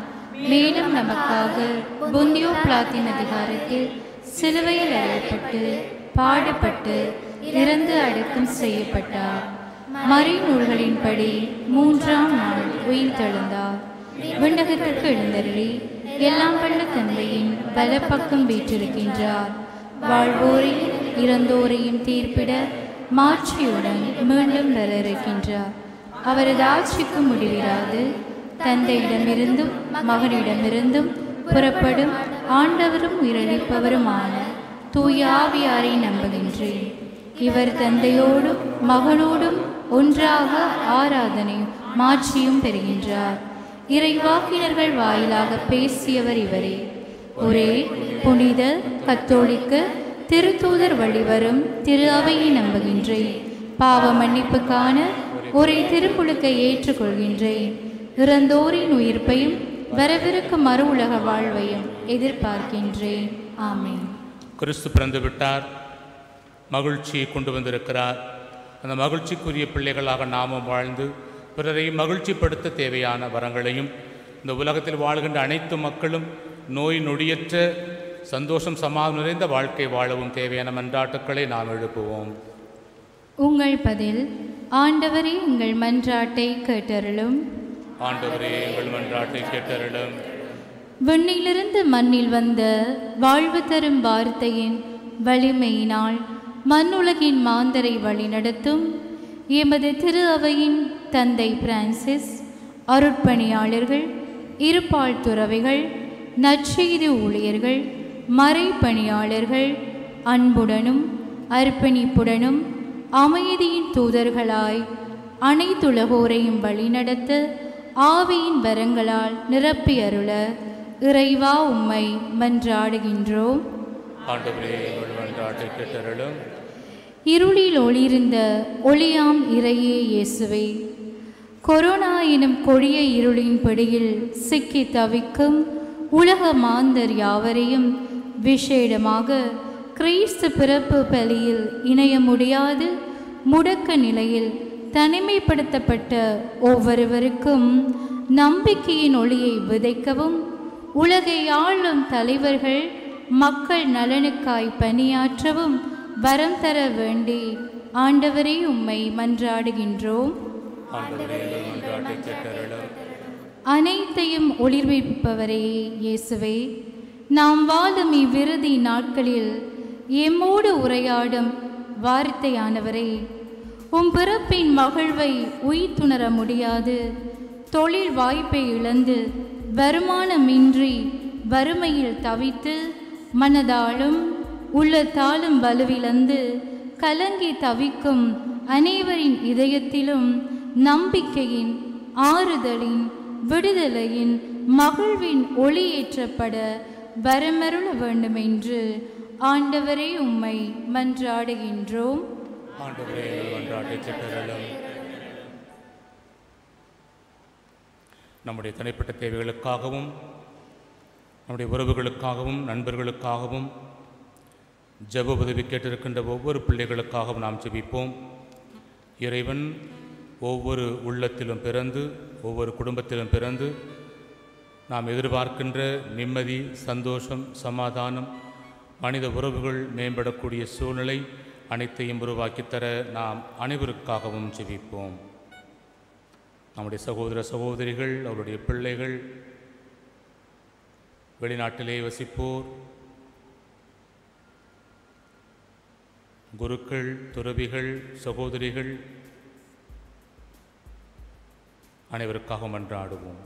மேலும் நமக்காக புந்தியோ பிளாத்தின் அதிகாரத்தில் சிலுவையில் அறையப்பட்டு பாடுபட்டு இறந்து அடக்கம் செய்யப்பட்டார் மறைநூல்களின்படி மூன்றாம் நாள் உயிர் தெழுந்தார் விண்ணகத்திற்கு எழுந்தருளி எல்லாம் வல்ல தந்தையின் வலப்பக்கம் வீற்றிருக்கின்றார் வாழ்வோரையும் இறந்தோரையும் தீர்ப்பிட மாட்சியுடன் மீண்டும் வர இருக்கின்றார் அவரது ஆட்சிக்கு முடிவிராது தந்தையிடமிருந்தும் மகனிடமிருந்தும் புறப்படும் ஆண்டவரும் உயிரளிப்பவருமான தூய ஆவியாரை நம்புகின்றேன் இவர் தந்தையோடும் மகனோடும் ஒன்றாக ஆராதனையும் மாட்சியும் பெறுகின்றார் இறைவாக்கினர்கள் வாயிலாக பேசியவர் இவரே ஒரே புனித கத்தோலிக்க திருத்தூதர் வழிவரும் திரு அவையை நம்புகின்றேன் பாவ மன்னிப்புக்கான ஒரே திருப்புழுக்கை ஏற்றுக்கொள்கின்றேன் இறந்தோரின் உயிர்ப்பையும் வரவிருக்கும் மறு உலக வாழ்வையும் எதிர்பார்க்கின்றேன் ஆமென் கிறிஸ்து பிறந்து விட்டார் மகிழ்ச்சியை கொண்டு வந்திருக்கிறார் அந்த மகிழ்ச்சிக்குரிய பிள்ளைகளாக நாமும் வாழ்ந்து பிறரையும் மகிழ்ச்சிப்படுத்த தேவையான வரங்களையும் இந்த உலகத்தில் வாழ்கின்ற அனைத்து மக்களும் நோய் நொடியற்ற சந்தோஷம் சமாதானம் நிறைந்த வாழ்க்கை வாழவும் தேவையான மன்றாட்டுக்களை நாம் எழுப்புவோம் உங்கள் பதில் ஆண்டவரே உங்கள் மன்றாட்டை கேட்டருளும் ஆண்டவரே எங்கள் மன்றாட்டை கேட்டருளும் விண்ணிலிருந்து மண்ணில் வந்த வாழ்வு தரும் வார்த்தையின் வலிமையினால் மண்ணுலகின் மாந்தரை வழிநடத்தும் எமது திரு அவையின் தந்தை பிரான்சிஸ் அருட்பணியாளர்கள் இருபால் துறவிகள் நற்செய்தி ஊழியர்கள் மறைப்பணியாளர்கள் அன்புடனும் அர்ப்பணிப்புடனும் அமைதியின் தூதர்களாய் அனைத்துலகோரையும் வழிநடத்த ஆவியின் வரங்களால் நிரப்பியருள இறைவா உம்மை மன்றாடுகின்றோம் ஆண்டவரே எங்கள் மன்றாட்டை கேட்டருளும் இருளில் ஒளிர்ந்த ஒளியாம் இறையே இயேசுவே கொரோனா எனும் கொடிய இருளின் பிடியில் சிக்கி தவிக்கும் உலக மாந்தர் யாவரையும் விசேடமாக கிறிஸ்து பிறப்பு பலியில் இணைய முடியாது முடக்க நிலையில் தனிமைப்படுத்தப்பட்ட ஒவ்வொருவருக்கும் நம்பிக்கையின் ஒளியை விதைக்கவும் உலகை ஆளும் தலைவர்கள் மக்கள் நலனுக்காய் பணியாற்றவும் வரம் தர வேண்டி ஆண்டவரே உம்மை மன்றாடுகின்றோம் ஆண்டவரே எங்கள் மன்றாட்டை கேட்டருளும் அனைத்தையும் ஒளிர்விப்பவரே இயேசுவே நாம் வாழும் இவ்விறுதி நாட்களில் எம்மோடு உரையாடும் வார்த்தையானவரே உம் பிறப்பின் மகிழ்வை உய்த்துணர முடியாது தொழில் வாய்ப்பை இழந்து வருமானமின்றி வறுமையில் தவித்து மனதாலும் உள்ளத்தாலும் வலுவிழந்து கலங்கி தவிக்கும் அனைவரின் இதயத்திலும் நம்பிக்கையின் ஆறுதலின் விடுதலையின் மகிழ்வின் ஒளியேற்றப்பட வரமருள வேண்டுமென்று ஆண்டவரே உம்மை மன்றாடுகின்றோம் ஆண்டவரே எங்கள் மன்றாட்டை கேட்டருளும் நம்முடைய தனிப்பட்ட தேவைகளுக்காகவும் நம்முடைய உறவுகளுக்காகவும் நண்பர்களுக்காகவும் ஜெப உதவி கேட்டிருக்கின்ற ஒவ்வொரு பிள்ளைகளுக்காகவும் நாம் ஜெபிப்போம் இறைவன் ஒவ்வொரு உள்ளத்திலும் பிறந்து ஒவ்வொரு குடும்பத்திலும் பிறந்து நாம் எதிர்பார்க்கின்ற நிம்மதி சந்தோஷம் சமாதானம் மனித உறவுகள் மேம்படக்கூடிய சூழ்நிலை அனைத்தையும் உருவாக்கித் தர நாம் அனைவருக்காகவும் ஜெபிப்போம் நம்முடைய சகோதர சகோதரிகள் அவருடைய பிள்ளைகள் வெளிநாட்டிலே வசிப்போர் குருக்கள் துறவிகள் சகோதரிகள் அனைவருக்காக மன்றாடுவோம்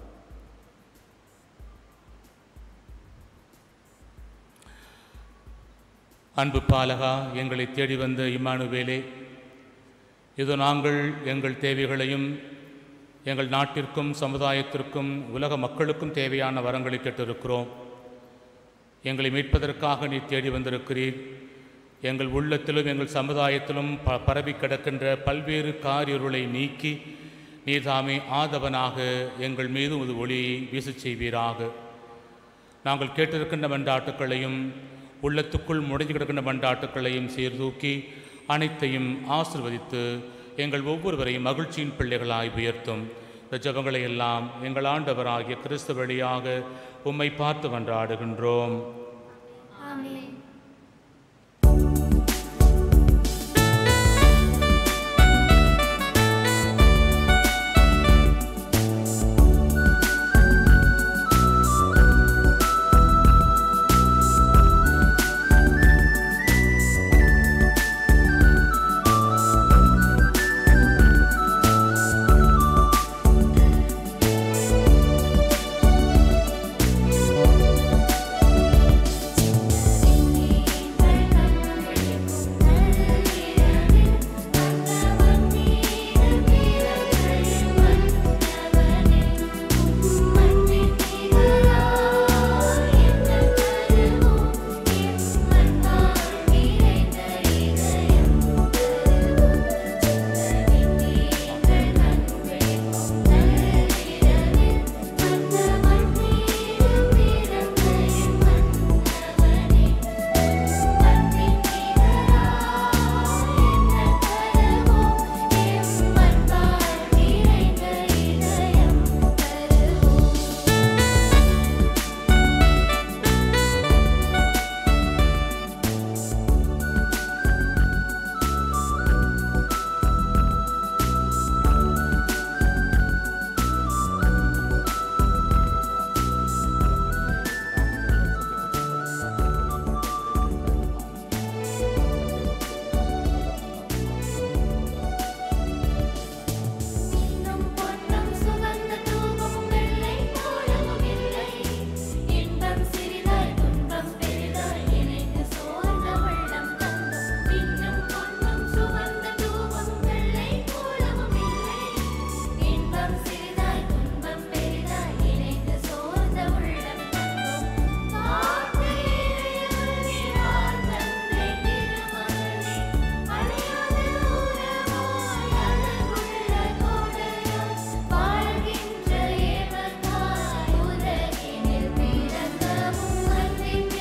அன்பு பாலகா எங்களை தேடி வந்த இம்மானுவேலே இதோ நாங்கள் எங்கள் தேவைகளையும் எங்கள் நாட்டிற்கும் சமுதாயத்திற்கும் உலக மக்களுக்கும் தேவையான வரங்களை கேட்டிருக்கிறோம் எங்களை மீட்பதற்காக நீ தேடி வந்திருக்கிறீர் எங்கள் உள்ளத்திலும் எங்கள் சமுதாயத்திலும் ப பரவி கிடக்கின்ற பல்வேறு காரிருளை நீக்கி நீர் தாமே ஆதவனாக எங்கள் மீது உமது ஒளியை வீசச் செய்வீராக நாங்கள் கேட்டிருக்கின்ற மன்றாட்டுக்களையும் உள்ளத்துக்குள் முடைஞ்சு கிடக்கின்ற மன்றாட்டுக்களையும் சீர்தூக்கி அனைத்தையும் ஆசிர்வதித்து எங்கள் ஒவ்வொருவரையும் மகிழ்ச்சியின் பிள்ளைகளாய் உயர்த்தும் இந்த ஜெபங்களை எல்லாம் எங்கள் ஆண்டவராகிய கிறிஸ்து வழியாக உம்மை பார்த்து மன்றாடுகின்றோம் ஆமென் இன்னும் பொன்னும் சுகந்த தூபமும் வெள்ளை கோலமும் இல்லை இன்பம் சிறிதாய் துன்பம் பெரிதாய் இணைந்து சோர்ந்த உள்ளம் தந்தோம் இன்னும் பொன்னும் சுகந்த தூபமும் வெள்ளை கோலமும் இல்லை இன்பம் சிறிதாய் துன்பம் பெரிதாய் இணைந்து சோர்ந்த உள்ளம் தந்தோம் வார்த்தையை அருளினார் தந்தை திருமகனே அழியாத உறவாய் அழகுள்ள கோடையாய் வாழ்கின்ற ஏவத்தாய் உலகினில் பிறந்தவும் அன்பின்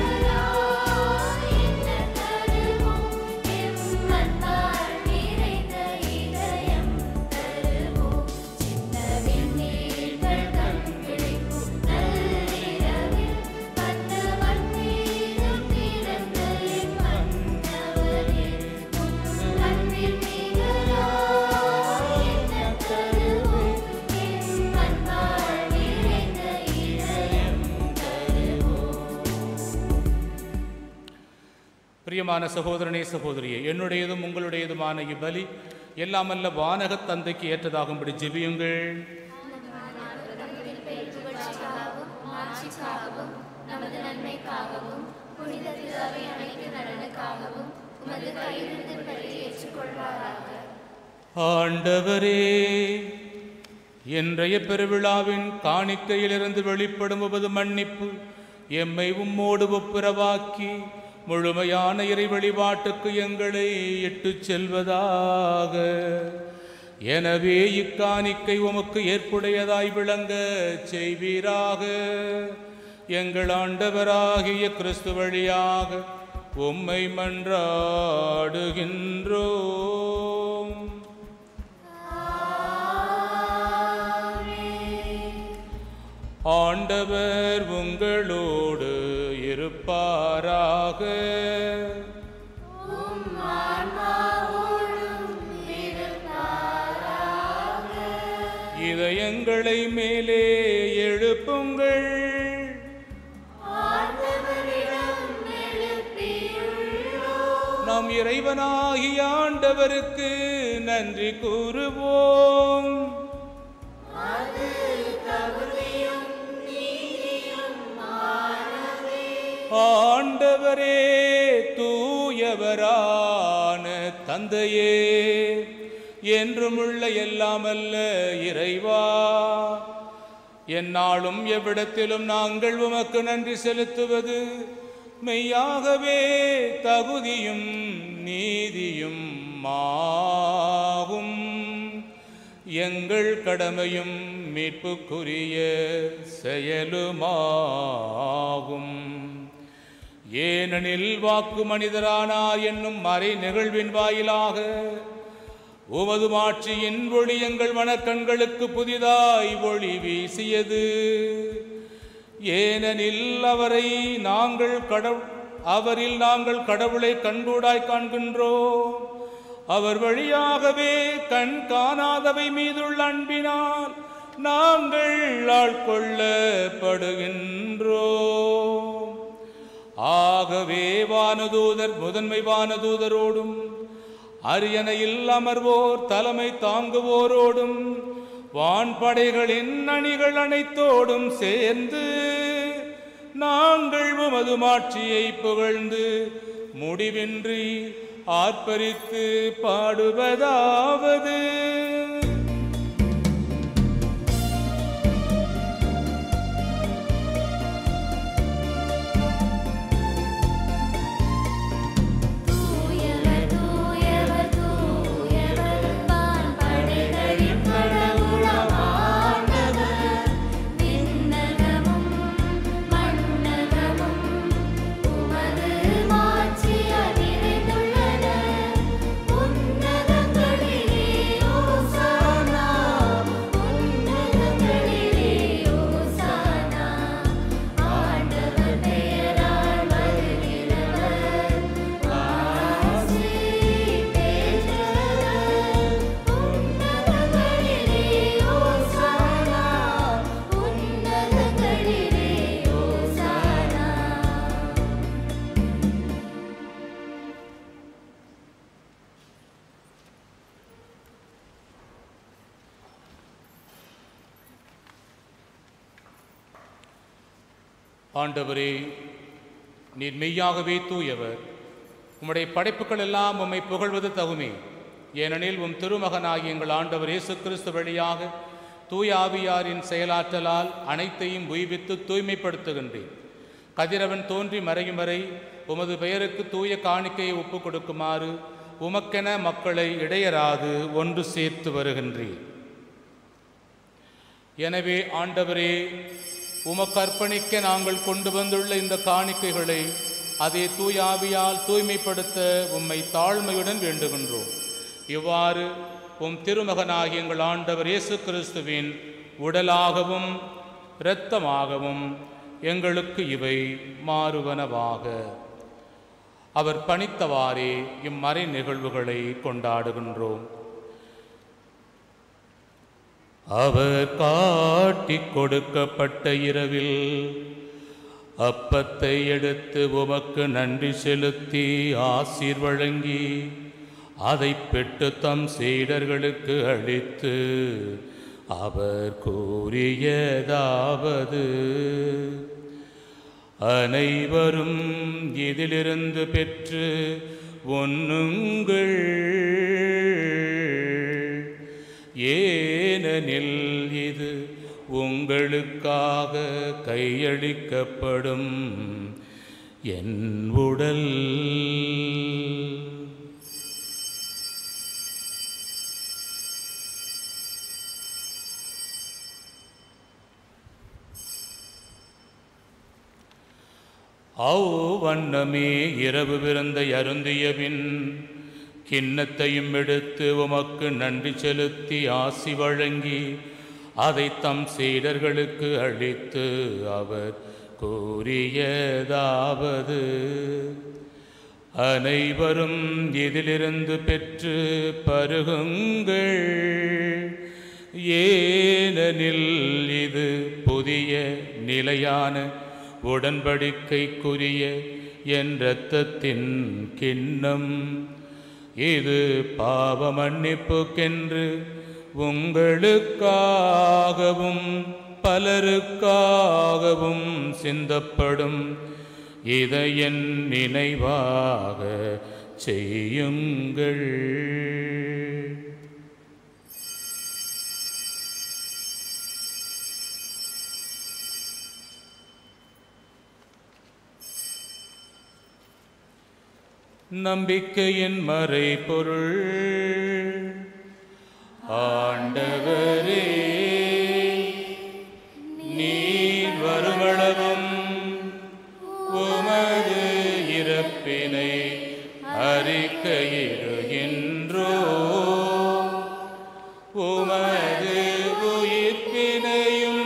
நிகராய் என்ன தருவோம் எம் அன்பால் நிறைந்த இதயம் தருவோம் சின்ன விண்ணீர்கள் கண்கிழிக்கும் நள்ளிரவில் வந்த மண்ணீரும் பிறந்த என் மன்னவரே உன் அன்பின் நிகராய் என்ன தருவோம் எம் அன்பால் நிறைந்த இதயம் தருவோம் பிரியமான சகோதரனே சகோதரியே என்னுடையதும் உங்களுடையதுமான இவ்வலி எல்லாமல்ல வானகத் தந்தைக்கு ஏற்றதாகும்படி ஜெபியுங்கள் புகழ்ச்சிக்காகவும் ஆட்சிக்காகவும் நமது நன்மைக்காகவும் புனித திருவை அனைத்து நலனுக்காகவும் உமது கையிலிருந்து பலி ஏற்றுக்கொள்வாராக ஆண்டவரே இன்றைய பெருவிழாவின் காணிக்கையிலிருந்து வெளிப்படும் உமது மன்னிப்பு எம்மை உம்மோடு ஒப்புரவாக்கி முழுமையான இறை வழிபாட்டுக்கு எங்களை இட்டுச் செல்வதாக எனவே இக்காணிக்கை உமக்கு ஏற்புடையதாய் விளங்க செய்வீராக எங்கள் ஆண்டவராகிய கிறிஸ்து வழியாக உம்மை மன்றாடுகின்றோம் ஆண்டவர் உங்களோடு இருப்பாராக இதயங்களை மேலே எழுப்புங்கள் நம் இறைவனாகிய ஆண்டவருக்கு நன்றி கூறுவோம் ஆண்டவரே தூயவரான தந்தையே என்றுமுள்ள எல்லாமல்ல இறைவா எந்நாளும் எவ்விடத்திலும் நாங்கள் உமக்கு நன்றி செலுத்துவது மெய்யாகவே தகுதியும் நீதியும் ஆகும் எங்கள் கடமையும் மீட்புக்குரிய செயலுமாகும் ஏனெனில் வாக்கு மனிதரானார் என்னும் மறை நிகழ்வின் வாயிலாக உமது மாட்சியின் ஒளி எங்கள் மனக்கண்களுக்கு புதிதாய் ஒளி வீசியது ஏனெனில் அவரை நாங்கள் கடவு அவரில் நாங்கள் கடவுளை கண்கூடாய் காண்கின்றோம் அவர் வழியாகவே கண் காணாதவை மீதுள்ள அன்பினால் நாங்கள் ஆட்கொள்ளப்படுகின்றோம் ஆகவே வானதூதர் முதன்மை வானதூதரோடும் அரியணையில் அமர்வோர் தலைமை தாங்குவோரோடும் வான்படைகளின் அணிகள் அனைத்தோடும் சேர்ந்து நாங்கள் உமது மாட்சியை புகழ்ந்து முடிவின்றி ஆர்ப்பரித்து பாடுவதாவது தூயவர் தூயவர் தூயவர் வான்படைகளின் கடவுளாம் ஆண்டவர் விண்ணகமும் மண்ணகமும் உமது மாட்சியால் நிறைந்துள்ளன உன்னதங்களிலே ஓசானா உன்னதங்களிலே ஓசானா ஆண்டவர் பெயரால் வருகிறவர் ஆசி பெற்றவர் உன்னதங்களிலே ஓசானா உன்னதங்களிலே ஓசானா ஆண்டவரே நீர் மெய்யாகவே தூயவர் உம்முடைய படைப்புகள் எல்லாம் உம்மை புகழ்வது தகுமே ஏனெனில் உம் திருமகனாகிய எங்கள் ஆண்டவர் இயேசு கிறிஸ்து வழியாக தூய ஆவியாரின் செயலாற்றலால் அனைத்தையும் உய்வித்து தூய்மைப்படுத்துகின்றேன் கதிரவன் தோன்றி மறையும் வரை உமது பெயருக்கு தூய காணிக்கையை ஒப்புக் கொடுக்குமாறு உமக்கென மக்களை இடையராது ஒன்று சேர்த்து வருகின்றேன் எனவே ஆண்டவரே உமக்கு அர்ப்பணிக்க நாங்கள் கொண்டு வந்துள்ள இந்த காணிக்கைகளை அதே தூய ஆவியால் தூய்மைப்படுத்த உம்மை தாழ்மையுடன் வேண்டுகின்றோம் இவ்வாறு உம் திருமகனாகிய எங்கள் ஆண்டவர் இயேசு கிறிஸ்துவின் உடலாகவும் இரத்தமாகவும் எங்களுக்கு இவை மாறுவனவாக அவர் பணித்தவாறே இம்மறை நிகழ்வுகளை கொண்டாடுகின்றோம் அவர் காட்டிக் கொடுக்கப்பட்ட இரவில் அப்பத்தை எடுத்து உமக்கு நன்றி செலுத்தி ஆசீர் வழங்கி அதை பெற்று தம் சீடர்களுக்கு அளித்து அவர் கூறியதாவது அனைவரும் இதிலிருந்து பெற்று உண்ணுங்கள் ஏனெனில் இது உங்களுக்காக கையளிக்கப்படும் என் உடல் அவ்வண்ணமே இரவு விருந்தை அருந்திய பின் கிண்ணத்தையும் எடுத்து உமக்கு நன்றி செலுத்தி ஆசி வழங்கி அதை தம் சீடர்களுக்கு அளித்து அவர் கூறியதாவது அனைவரும் இதிலிருந்து பெற்று பருகுங்கள் ஏனெனில் இது புதிய நிலையான உடன்படிக்கைக்குரிய என் இரத்தத்தின் கிண்ணம் இது பாவ மன்னிப்புக்கென்று உங்களுக்காகவும் பலருக்காகவும் சிந்தப்படும் இதை என் நினைவாக செய்யுங்கள் நம்பிக்கையின் மறைபொருள் ஆண்டவரே நீர் வருமளவும் உமது இறப்பினை அறிக்கையிடுகின்றோ உமது உயிர்ப்பினையும்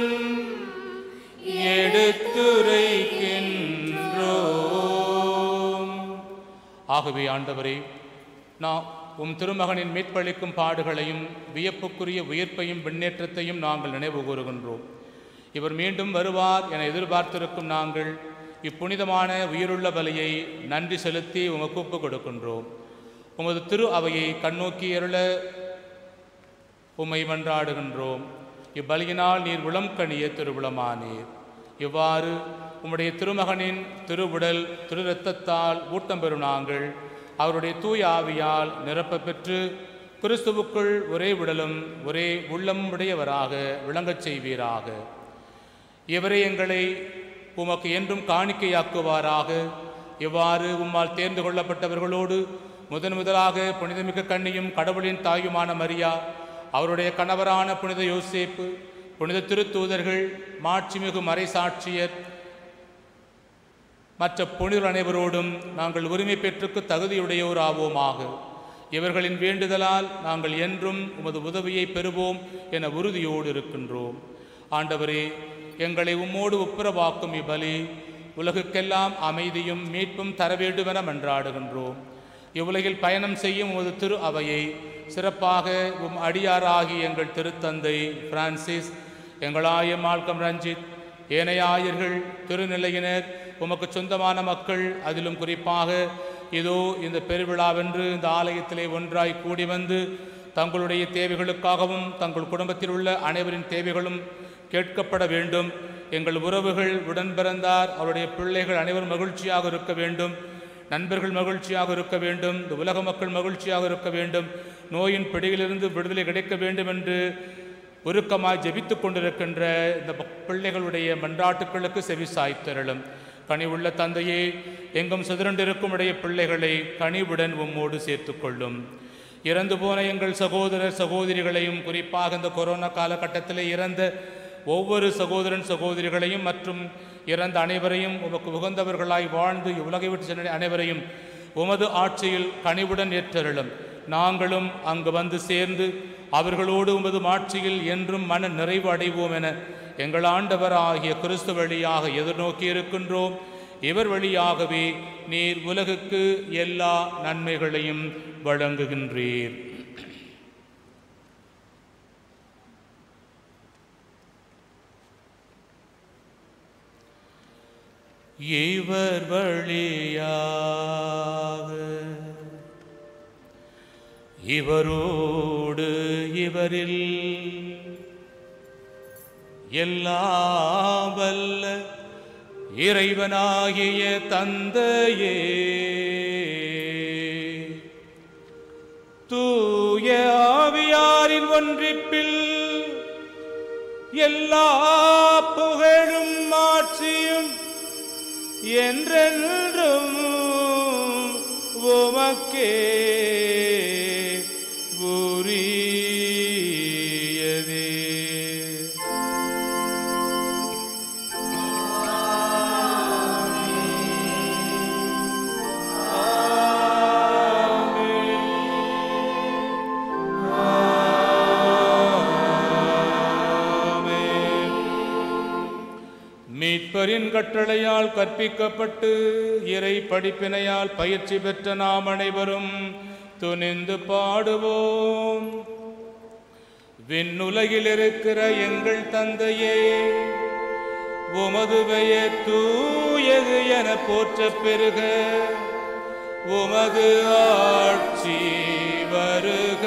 எடுத்துரைக்கின்றோம் ஆகவே ஆண்டவரே நான் உம் திருமகனின் மீட்பளிக்கும் பாடுகளையும் வியப்புக்குரிய உயிர்ப்பையும் விண்ணேற்றத்தையும் நாங்கள் நினைவு கூறுகின்றோம் இவர் மீண்டும் வருவார் என எதிர்பார்த்திருக்கும் நாங்கள் இப்புனிதமான உயிருள்ள பலியை நன்றி செலுத்தி உமக்கு ஒப்புக் கொடுக்கின்றோம் உமது திரு அவையை கண்ணோக்கி அருள உம்மை மன்றாடுகின்றோம் இப்பலியினால் நீர் உளம் கணிய திருவுளமானீர் இவ்வாறு உம்முடைய திருமகனின் திருவுடல் திரு இரத்தத்தால் ஊட்டம் பெறும் நாங்கள் அவருடைய தூய ஆவியால் நிரப்பப் பெற்று கிறிஸ்துவுக்குள் ஒரே உடலும் ஒரே உள்ளம் உடையவராக விளங்கச் செய்வீராக இவரே எங்களை உமக்கு என்றும் காணிக்கையாக்குவாராக இவ்வாறு உம்மால் தேர்ந்து கொள்ளப்பட்டவர்களோடு முதன் முதலாக புனிதமிக்க கன்னியும் கடவுளின் தாயுமான மரியா அவருடைய கணவரான புனித யோசேப்பு புனித திருத்தூதர்கள் மாட்சிமிகு மறைசாட்சியர் மற்ற புனிதர் அனைவரோடும் நாங்கள் உரிமை பெற்றுக்கு தகுதியுடையோர் ஆவோமாக இவர்களின் வேண்டுதலால் நாங்கள் என்றும் உமது உதவியை பெறுவோம் என உறுதியோடு இருக்கின்றோம் ஆண்டவரே எங்களை உம்மோடு ஒப்புரவாக்கும் இவ்வலி உலகுக்கெல்லாம் அமைதியும் மீட்பும் தர வேண்டுமென மன்றாடுகின்றோம் இவ்வுலகில் பயணம் செய்யும் உமது திரு அவையை சிறப்பாக உம் அடியாராகி எங்கள் திருத்தந்தை பிரான்சிஸ் எங்களாய மால்கம் ரஞ்சித் ஏனைய ஆயர்கள் திருநிலையினர் உமக்கு சொந்தமான மக்கள் அதிலும் குறிப்பாக இதோ இந்த பெருவிழாவென்று இந்த ஆலயத்திலே ஒன்றாய் கூடி வந்து தங்களுடைய தேவைகளுக்காகவும் தங்கள் குடும்பத்தில் உள்ள அனைவரின் தேவைகளும் கேட்கப்பட வேண்டும் எங்கள் உறவுகள் உடன் பிறந்தார் அவருடைய பிள்ளைகள் அனைவரும் மகிழ்ச்சியாக இருக்க வேண்டும் நண்பர்கள் மகிழ்ச்சியாக இருக்க வேண்டும் இந்த உலக மக்கள் மகிழ்ச்சியாக இருக்க வேண்டும் நோயின் பிடியிலிருந்து விடுதலை கிடைக்க வேண்டும் என்று உருக்கமாய் ஜெபித்துக் கொண்டிருக்கின்ற இந்த ப- பிள்ளைகளுடைய மன்றாட்டுக்களுக்கு செவி சாய்த்தருளும் கனிவுள்ள தந்தையே எங்கும் சிதறண்டிருக்கும் உடைய பிள்ளைகளை கனிவுடன் உம்மோடு சேர்த்துக்கொள்ளும் இறந்து போன எங்கள் சகோதரர் சகோதரிகளையும் குறிப்பாக இந்த கொரோனா காலகட்டத்தில் இறந்த ஒவ்வொரு சகோதரன் சகோதரிகளையும் மற்றும் இறந்த அனைவரையும் உமக்கு உகந்தவர்களாய் வாழ்ந்து உலகை விட்டு சென்ற அனைவரையும் உமது ஆட்சியில் கனிவுடன் ஏற்றருளும் நாங்களும் அங்கு வந்து சேர்ந்து அவர்களோடு உமது மாட்சியில் என்றும் மன நிறைவு அடைவோம் என எங்கள் ஆண்டவர் ஆகிய கிறிஸ்து வழியாக எதிர்நோக்கி இருக்கின்றோம் இவர் வழியாகவே நீர் உலகுக்கு எல்லா நன்மைகளையும் வழங்குகின்றீர் இவர் வழியாக இவரோடு இவரில் எல்லாம் வல்ல இறைவனாகிய தந்தையே தூய ஆவியாரின் ஒன்றிப்பில் எல்லா புகழும் மாட்சியும் என்றென்றும் உமக்கே உரியதே மீட்பரின் கட்டளையால் கற்பிக்கப்பட்டு இறை படிப்பினையால் பயிற்சி பெற்ற நாம் அனைவரும் துணிந்து பாடுவோம் விண்ணுலகில் இருக்கிற எங்கள் தந்தையே உமது பெயர் தூயது என போற்றப் பெறுக உமது ஆட்சி வருக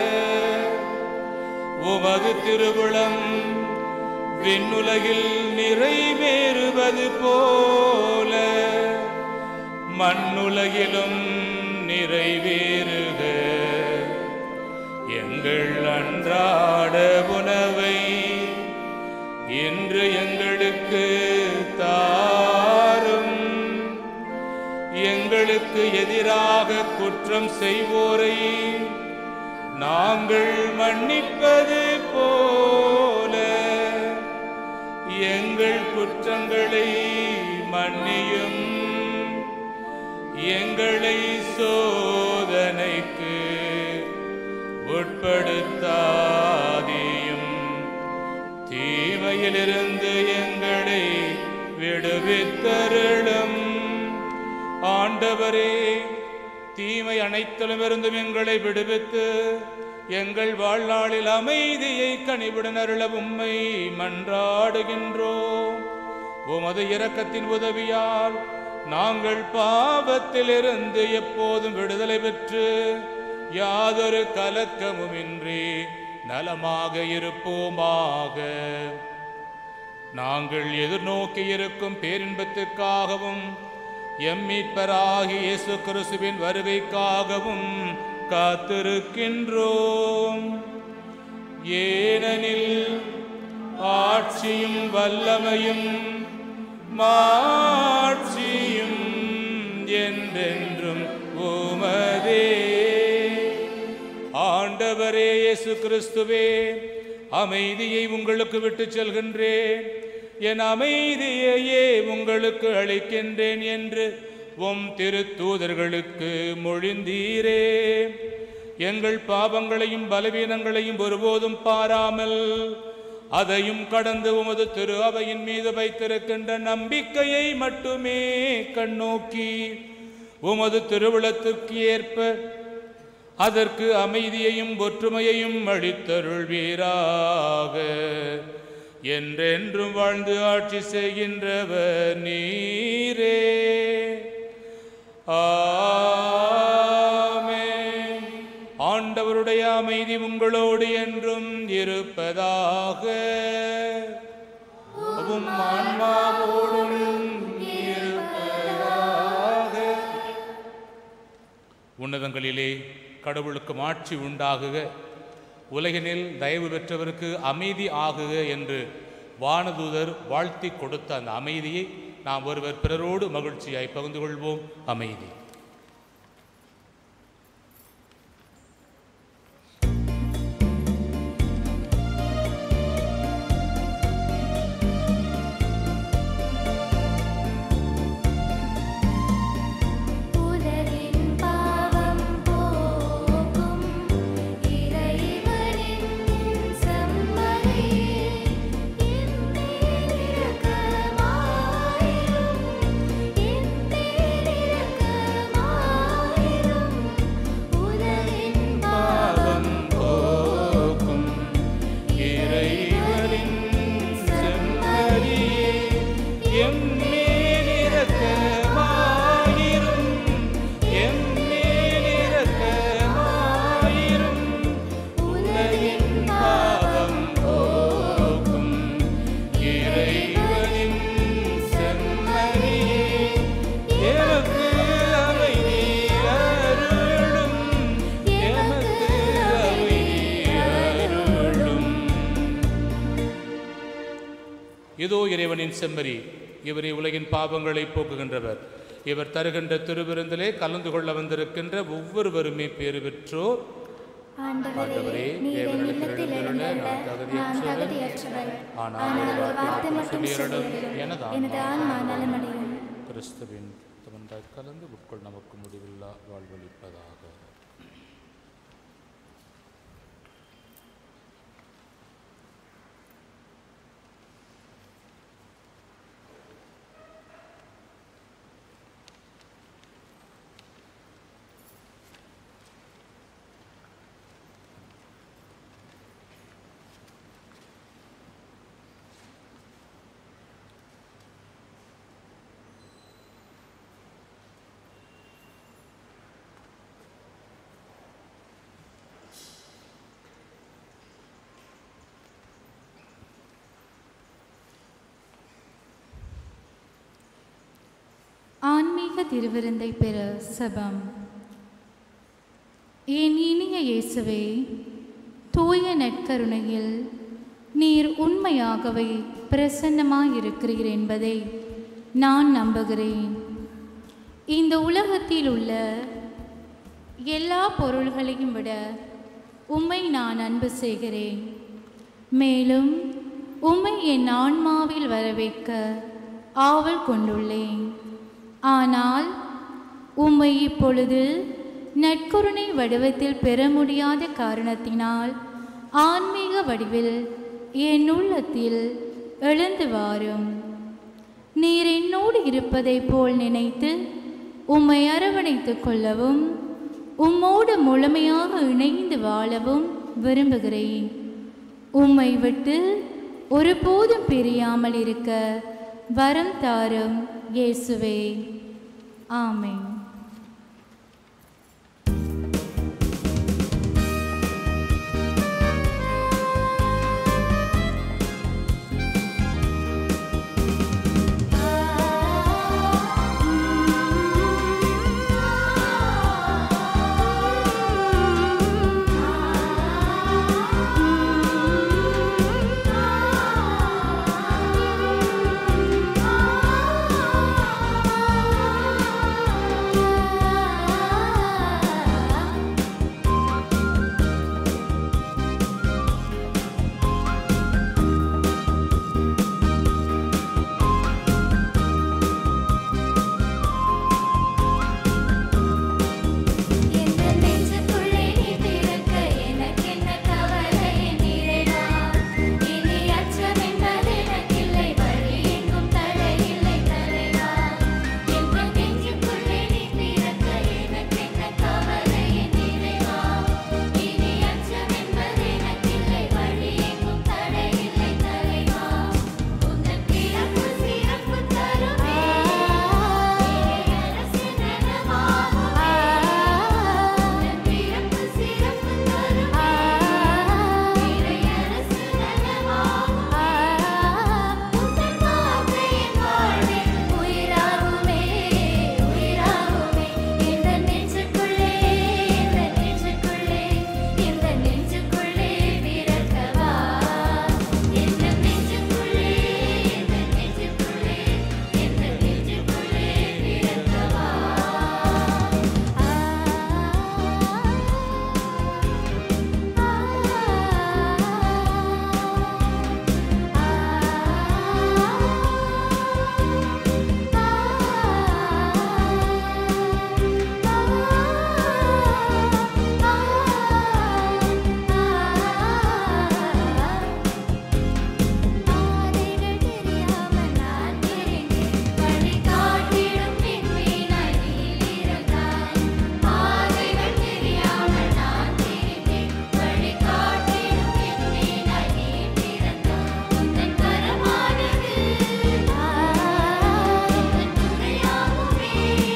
உமது திருவுளம் விண்ணுலகில் நிறைவேறுவது போல மண்ணுலகிலும் நிறைவேறுக எங்கள் அன்றாட உணவை இன்று எங்களுக்கு தாரும் எங்களுக்கு எதிராக குற்றம் செய்வோரை நாங்கள் மன்னிப்பது போல எங்கள் குற்றங்களை மன்னியும் எங்களை சோதனைக்கு உட்படுத்தாதையும் தீமையிலிருந்து எங்களை விடுவித்தருளும் ஆண்டவரே தீமை அனைத்திலும் இருந்தும் எங்களை விடுவித்து எங்கள் வாழ்நாளில் அமைதியை கனிவுடன் அருள உம்மை மன்றாடுகின்றோம் உமது இரக்கத்தின் உதவியால் நாங்கள் பாவத்திலிருந்து எப்போதும் விடுதலை பெற்று யாதொரு கலக்கமுமின்றி நலமாக இருப்போமாக நாங்கள் எதிர்நோக்கி இருக்கும் பேரின்பத்துக்காகவும் எம் மீட்பராகிய இயேசு கிறிஸ்துவின் வருகைக்காகவும் காத்திருக்கின்றோம் ஏனெனில் ஆட்சியும் வல்லமையும் மாட்சியும் என்றென்றும் உமதே ஆண்டவரே இயேசு கிறிஸ்துவே அமைதியை உங்களுக்கு விட்டுச் செல்கின்றேன் என் அமைதியையே உங்களுக்கு அளிக்கின்றேன் என்று உம் திருத்தூதர்களுக்கு மொழிந்தீரே எங்கள் பாவங்களையும் பலவீனங்களையும் ஒருபோதும் பாராமல் அதையும் கடந்து உமது திரு அவையின் மீது வைத்திருக்கின்ற நம்பிக்கையை மட்டுமே கண்ணோக்கி உமது திருவிழத்துக்கு ஏற்ப அதற்கு அமைதியையும் ஒற்றுமையையும் அளித்தருள்வீராக என்றென்றும் வாழ்ந்து ஆட்சி செய்கின்றவர் நீரே ஆமென் ஆண்டவருடைய அமைதி உங்களோடு என்றும் இருப்பதாக உம் ஆன்மாவோடும் இருப்பதாக உன்னதங்களிலே கடவுளுக்கு ஆட்சி உண்டாகுக உலகினில் தயவு பெற்றவருக்கு அமைதி ஆகுக என்று வானதூதர் வாழ்த்தி கொடுத்த அந்த அமைதியை நாம் ஒருவர் பிறரோடு மகிழ்ச்சியாய் பகிர்ந்து கொள்வோம் அமைதி உலகின் பாவம் போக்கும் இறைவனின் செம்மறியே எம்மேல் இரக்கமாயிரும் எம்மேல் இரக்கமாயிரும் உலகின் பாவம் போக்கும் இறைவனின் செம்மறியே எம்மேல் இரக்கமாயிரும் எம்மேல் இரக்கமாயிரும் உலகின் பாவம் போக்கும் இறைவனின் செம்மறியே எமக்கு அமைதி அருளும் எமக்கு அமைதி அருளும் இதோ இறைவனின் செம்மறி இவரே உலகின் பாவங்களை போக்குகின்றவர் இவர் தருகின்ற திருவிருந்திலே கலந்து கொள்ள வந்திருக்கின்ற ஒவ்வொருவருமே பேறு பெற்றோர் ஆண்டவரே ஆண்டவரே, நீர் என் தேவனுடைய இல்லத்தில் திருவிருந்தில் எழுந்தருள நான் நான் தகுதியற்றவன். தகுதியற்றவர் ஆனால் ஆனால் ஒரு ஒரு வார்த்தை வார்த்தை மட்டும் சொல்லியருளும். சொல்லியருளும் எனது எனது ஆன்மா ஆன்மா நலமடையும் கிறிஸ்துவின் தமந்தாய் கலந்து உட்கொள் நமக்கு முடிவில்லா வாழ்வளிப்பதாக ஆன்மீக திருவிருந்தை பெற சபம் என் இனிய இயேசுவே தூய நற்கருணையில் நீர் உண்மையாகவே பிரசன்னமாயிருக்கிறீர் என்பதை நான் நம்புகிறேன் இந்த உலகத்தில் உள்ள எல்லா பொருள்களையும் விட உம்மை நான் அன்பு செய்கிறேன் மேலும் உம்மை என் ஆன்மாவில் வரவேற்க ஆவல் கொண்டுள்ளேன் ஆனால் உம்மை இப்பொழுது நற்கருணை வடிவத்தில் பெற முடியாத காரணத்தினால் ஆன்மீக வடிவில் என் உள்ளத்தில் எழுந்து வாரும் நீர் என்னோடு இருப்பதைப் போல் நினைத்து உம்மை அரவணைத்துக் கொள்ளவும் உம்மோடு முழுமையாக இணைந்து வாழவும் விரும்புகிறேன் உம்மை விட்டு ஒருபோதும் பிரியாமல் இருக்க வரம் தாரும் இயேசுவே ஆமென் இந்த நெஞ்சுக்குள்ளே நீ பிறக்க எனக்கென்ன கவலை நிறைவா இனி அச்சம் என்பது எனக்கில்லை வழி எங்கும் தடையில்லை தலைவா இந்த நெஞ்சுக்குள்ளே நீ பிறக்க எனக்கென்ன கவலை நிறைவா இனி அச்சம் என்பது எனக்கில்லை வழி எங்கும் தடையில்லை தலைவா உந்தன் பிறப்பு சிறப்பு தருமே அரசு நலமாகுமே உந்தன் பிறப்பு சிறப்பு தருமே அரசு நலமாகுமே உந்தன் வார்த்தை என் வாழ்வில் உயிராகுமே உயிராகுமே இந்த நெஞ்சுக்குள்ளே இந்த நெஞ்சுக்குள்ளே இந்த நெஞ்சுக்குள்ளே பிறக்கவா இந்த நெஞ்சுக்குள்ளே இந்த நெஞ்சுக்குள்ளே இந்த நெஞ்சுக்குள்ளே பிறக்கவா பாதைகள் தெரியாமல் நான் திரிந்தேன் வழிகாட்டிடும் விண்மீனாய் நீ இருந்தாய் பாதைகள் தெரியாமல் நான் திரிந்தேன் வழிகாட்டிடும் விண்மீனாய் நீ பிறந்தாய் உந்தன் கரமானது உந்தன் துணையாகுமே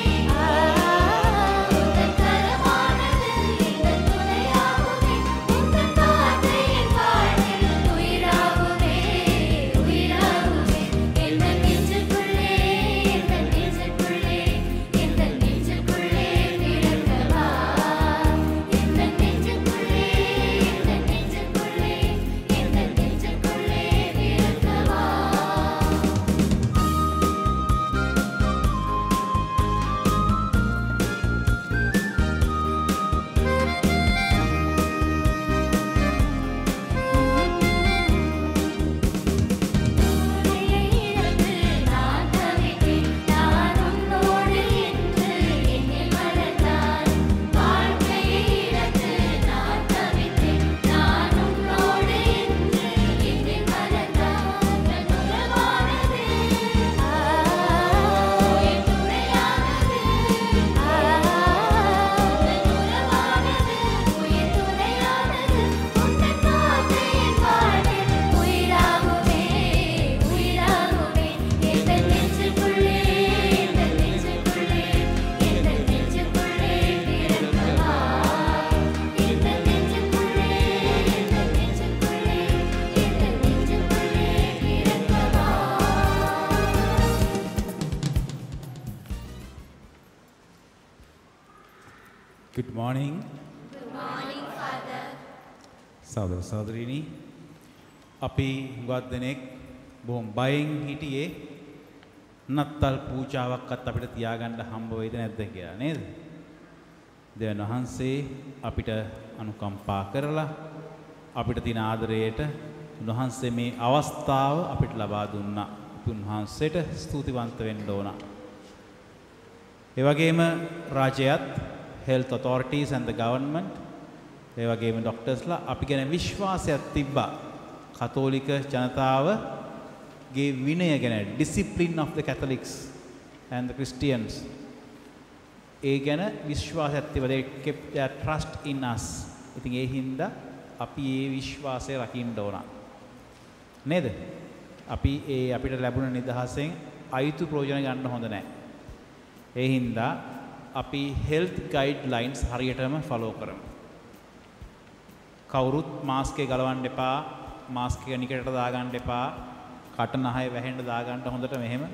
உந்தன் கரமானது உந்தன் துணையாகுமே உந்தன் வார்த்தை என் வாழ்வில் உயிராகுமே உயிராகுமே எந்த நெஞ்சுக்குள்ளே எந்த நெஞ்சுக்குள்ளே எந்த நெஞ்சுக்குள்ளே பிறக்கவா எந்த நெஞ்சுக்குள்ளே எந்த நெஞ்சுக்குள்ளே எந்த நெஞ்சுக்குள்ளே பிறக்கவா உன்னையை இழந்து நான் தவித்தேன் நான் உன்னோடு என்று என்னில் மறந்தாய் வாழ்க்கையை இழந்து நான் தவித்தேன் நான் உன்னோடு என்று என்னில் மறந்தாய் உன் உறவானது என் துணையானது உன் உறவானது உயிர் துணையானது உந்தன் வார்த்தை என் வாழ்வில் உயிராகுமே உயிராகுமே எந்த நெஞ்சுக்குள்ளே எந்த நெஞ்சுக்குள்ளே எந்த நெஞ்சுக்குள்ளே பிறக்கவா எந்த நெஞ்சுக்குள்ளே எந்த நெஞ்சுக்குள்ளே எந்த நெஞ்சுக்குள்ளே பிறக்கவா Good morning. සෞදර සෞදරීනි අපි හුඟත් දෙනෙක් බොහොම බයෙන් හිටියේ නත්තල් පූජාවක්වත් අපිට තියාගන්න හම්බ වෙයිද නැද්ද කියලා නේද? දෙවියන් වහන්සේ අපිට අනුකම්පා කරලා අපිට තියෙන ආදරයට උන්වහන්සේ මේ අවස්ථාව අපිට ලබා දුන්නා. අපි උන්වහන්සේට ස්තුතිවන්ත වෙන්න ඕන. ඒ වගේම රාජ්‍යයත් health authorities and the government ඒ වගේම ડોක්ටර්ස්ලා අපි ගැන විශ්වාසයක් තිබ්බා. කතෝලික ජනතාව ගේ විනය ගැන discipline of the Catholics and the Christians ඒ ගැන විශ්වාසයක් තිබ්බා they kept their trust in us ඉතින් ඒ හින්දා අපි ඒ විශ්වාසය රකින්න ඕන නේද අපි ඒ අපිට ලැබුණ නිදහසෙන් අයිතු ප්‍රයෝජන ගන්න හොඳ නැහැ ඒ හින්දා අපි හෙල්ත් ගයිඩ්ලයින්ස් හරියටම ෆලෝ කරමු කවුරුත් මාස්ක් එක ගලවන්න එපා මාස්ක් එක නිකටට දාගන්න එපා කට නහය වැහෙන්න දාගන්න හොඳට මෙහෙම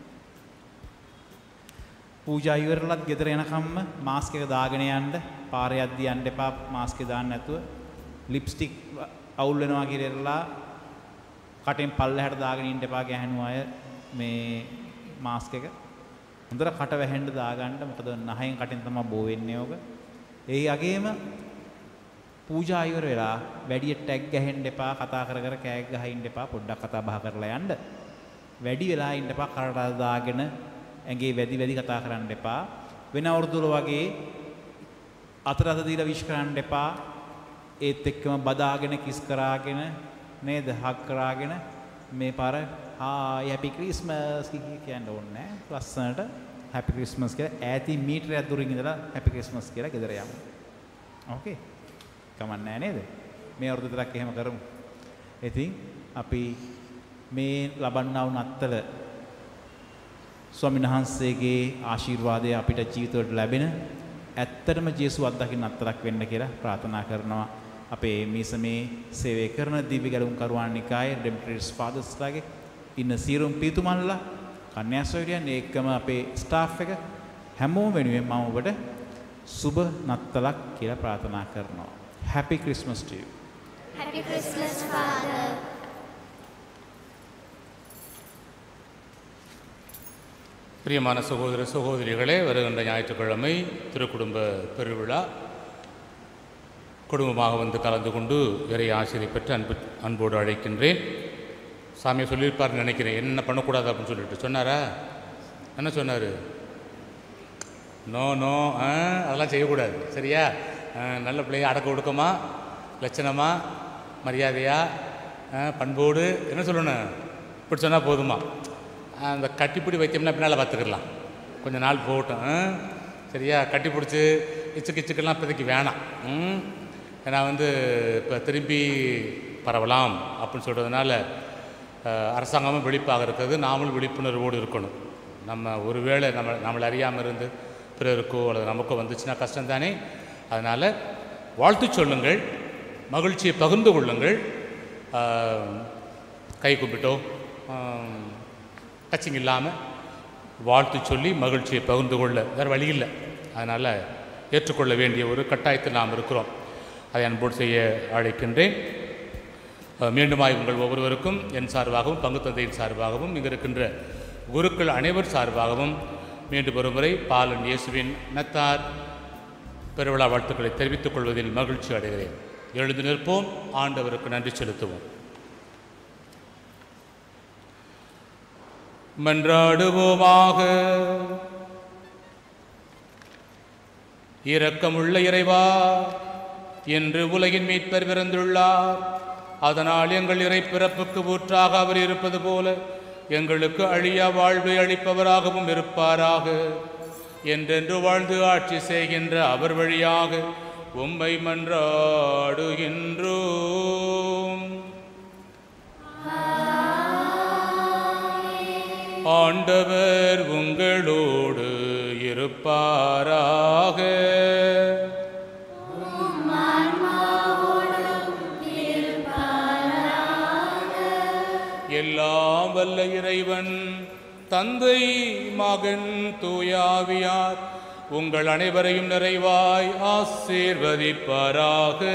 පූජා ඉවරලත් ගෙදර යනකම්ම මාස්ක් එක දාගෙන යන්න පාරේ යද්දි යන්න එපා මාස්ක් එක දාන්න නැතුව ලිප්ස්ටික් අවුල් වෙනවා කියලා කටෙන් පල්ලෙහාට දාගෙන ඉන්න එපා ගැහණු අය මේ මාස්ක් එක හොඳට කට වැහෙන්න දාගන්න මොකද නහයෙන් කටෙන් තමයි බෝ වෙන්නේ ඕක ඒ යගේම පූජා ඉවර වෙලා වැඩි ටැග් ගහෙන්න එපා කතා කර කර කෑග් ගහින්න එපා පොඩ්ඩක් කතා බහ කරලා යන්න වැඩි වෙලා ඉන්න එපා කරට දාගෙන ඇඟේ වැඩි වැඩි කතා කරන්න එපා වෙන අවුරුදු වල වගේ අතර අත දීලා විශ් කරන්න එපා ඒත් එක්කම බදාගෙන කිස් කරාගෙන නේද හග් කරාගෙන මේ පාර හායි හැපි ක්‍රිස්මස් කියන්න ඕනේ නැහැ ලස්සනට හැපි ක්‍රිස්මස් කියලා ඈතින් මීටරයක් දුරින් ඉඳලා හැපි ක්‍රිස්මස් කියලා ගෙදර යමු ඕකේ කමන්නේ නේද මේ අවුරුදු දෙකක් එහෙම කරමු ඉතින් අපි මේ ලබන්නා වූ නත්තල ස්වාමීන් වහන්සේගේ ආශිර්වාදය අපිට ජීවිතවලට ලැබෙන ඇත්තටම ජේසු අත්දකින්න අත්තරක් වෙන්න කියලා ප්‍රාර්ථනා කරනවා අපේ මීසමේ සේවය කරන දිව්‍ය ගැලුම් කරුවාන් නිකායේ ඩෙමිට්‍රියස් ෆාදර්ස්ලාගේ ඉන්න සියලුම පීතුමන්ලා කන්‍යාසෝරියන් ඒකම අපේ ස්ටාෆ් එක හැමෝම වෙනුවෙන් මම ඔබට සුබ නත්තලක් කියලා ප්‍රාර්ථනා කරනවා Happy Christmas to you. Happy Christmas, Father. பிரியமான சகோதர சகோதரிகளே வருகின்ற ஞாயிற்றுக்கிழமை திருக்குடும்ப பெருவிழா குடும்பமாக வந்து கலந்து கொண்டு இறை ஆசிரியை பெற்று அன்பு அன்போடு அழைக்கின்றேன் சாமியை சொல்லியிருப்பார்னு நினைக்கிறேன் என்ன பண்ணக்கூடாது அப்படின்னு சொல்லிட்டு சொன்னாரா என்ன சொன்னார் நோ நோ ஆ அதெல்லாம் செய்யக்கூடாது சரியா ஆ, நல்ல பிள்ளைய அடக்க ஒடுக்கமா லட்சணமா மரியாதையா ஆ, பண்போடு என்ன சொல்லணும் இப்படி சொன்னால் போதுமா ஆ, அந்த கட்டிப்பிடி வைத்தியம்னா பின்னால் பார்த்துக்கலாம் கொஞ்ச நாள் போகட்டும் ஆ? சரியா கட்டி பிடிச்சி இச்சு கிச்சுக்கெல்லாம் இப்போதைக்கு வேணாம் ம்? ஏன்னா வந்து இப்போ திரும்பி பரவலாம் அப்படின்னு சொல்கிறதுனால அஹ், அரசாங்கமும் விழிப்பாக இருக்கிறது நாமளும் விழிப்புணர்வோடு இருக்கணும் நம்ம ஒருவேளை நம்ம நம்மளை அறியாமல் இருந்து பிறருக்கோ அல்லது நமக்கோ வந்துச்சுன்னா கஷ்டம் தானே அதனால் வாழ்த்து சொல்லுங்கள் மகிழ்ச்சியை பகிர்ந்து கொள்ளுங்கள் அஹ், கை கும்பிட்டோ டச்சிங் இல்லாமல் வாழ்த்து சொல்லி மகிழ்ச்சியை பகிர்ந்து கொள்ள வேறு வழி இல்லை அதனால் ஏற்றுக்கொள்ள வேண்டிய ஒரு கட்டாயத்தில் நாம் இருக்கிறோம் அதை அன்போடு செய்ய அழைக்கின்றேன் அஹ், மீண்டுமாய் உங்கள் ஒவ்வொருவருக்கும் என் சார்பாகவும் பங்கு தந்தையின் சார்பாகவும் இங்கு இருக்கின்ற குருக்கள் அனைவர் சார்பாகவும் மீண்டும் ஒருமுறை பாலன் இயேசுவின் நத்தார் பெருவிழா வாழ்த்துக்களை தெரிவித்துக் கொள்வதில் மகிழ்ச்சி அடைகிறேன் எழுந்து நிற்போம் ஆண்டவருக்கு நன்றி செலுத்துவோம் மன்றாடுவோமாக இரக்கமுள்ள இறைவா என்று உலகின் மீட்பர் பிறந்துள்ளார் அதனால் எங்கள் இறை பிறப்புக்கு ஊற்றாக அவர் இருப்பது போல எங்களுக்கு அழியா வாழ்வை அளிப்பவராகவும் இருப்பாராக என்றென்று வாழ்ந்து ஆட்சி செய்கின்ற அவர் வழியாக உம்மை மன்றாடுகின்றோம் ஆண்டவர் உங்களோடு இருப்பாராக எல்லாம் வல்ல இறைவன் தந்தை மகன் தூயாவியார் உங்கள் அனைவரையும் நிறைவாய் ஆசீர்வதிப்பாராக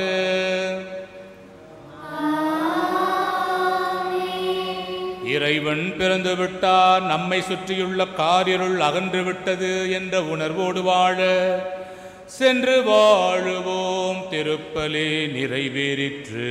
இறைவன் பிறந்து விட்டார் நம்மை சுற்றியுள்ள காரிருள் அகன்று விட்டது என்ற உணர்வோடு வாழ சென்று வாழுவோம் திருப்பலே நிறைவேறிற்று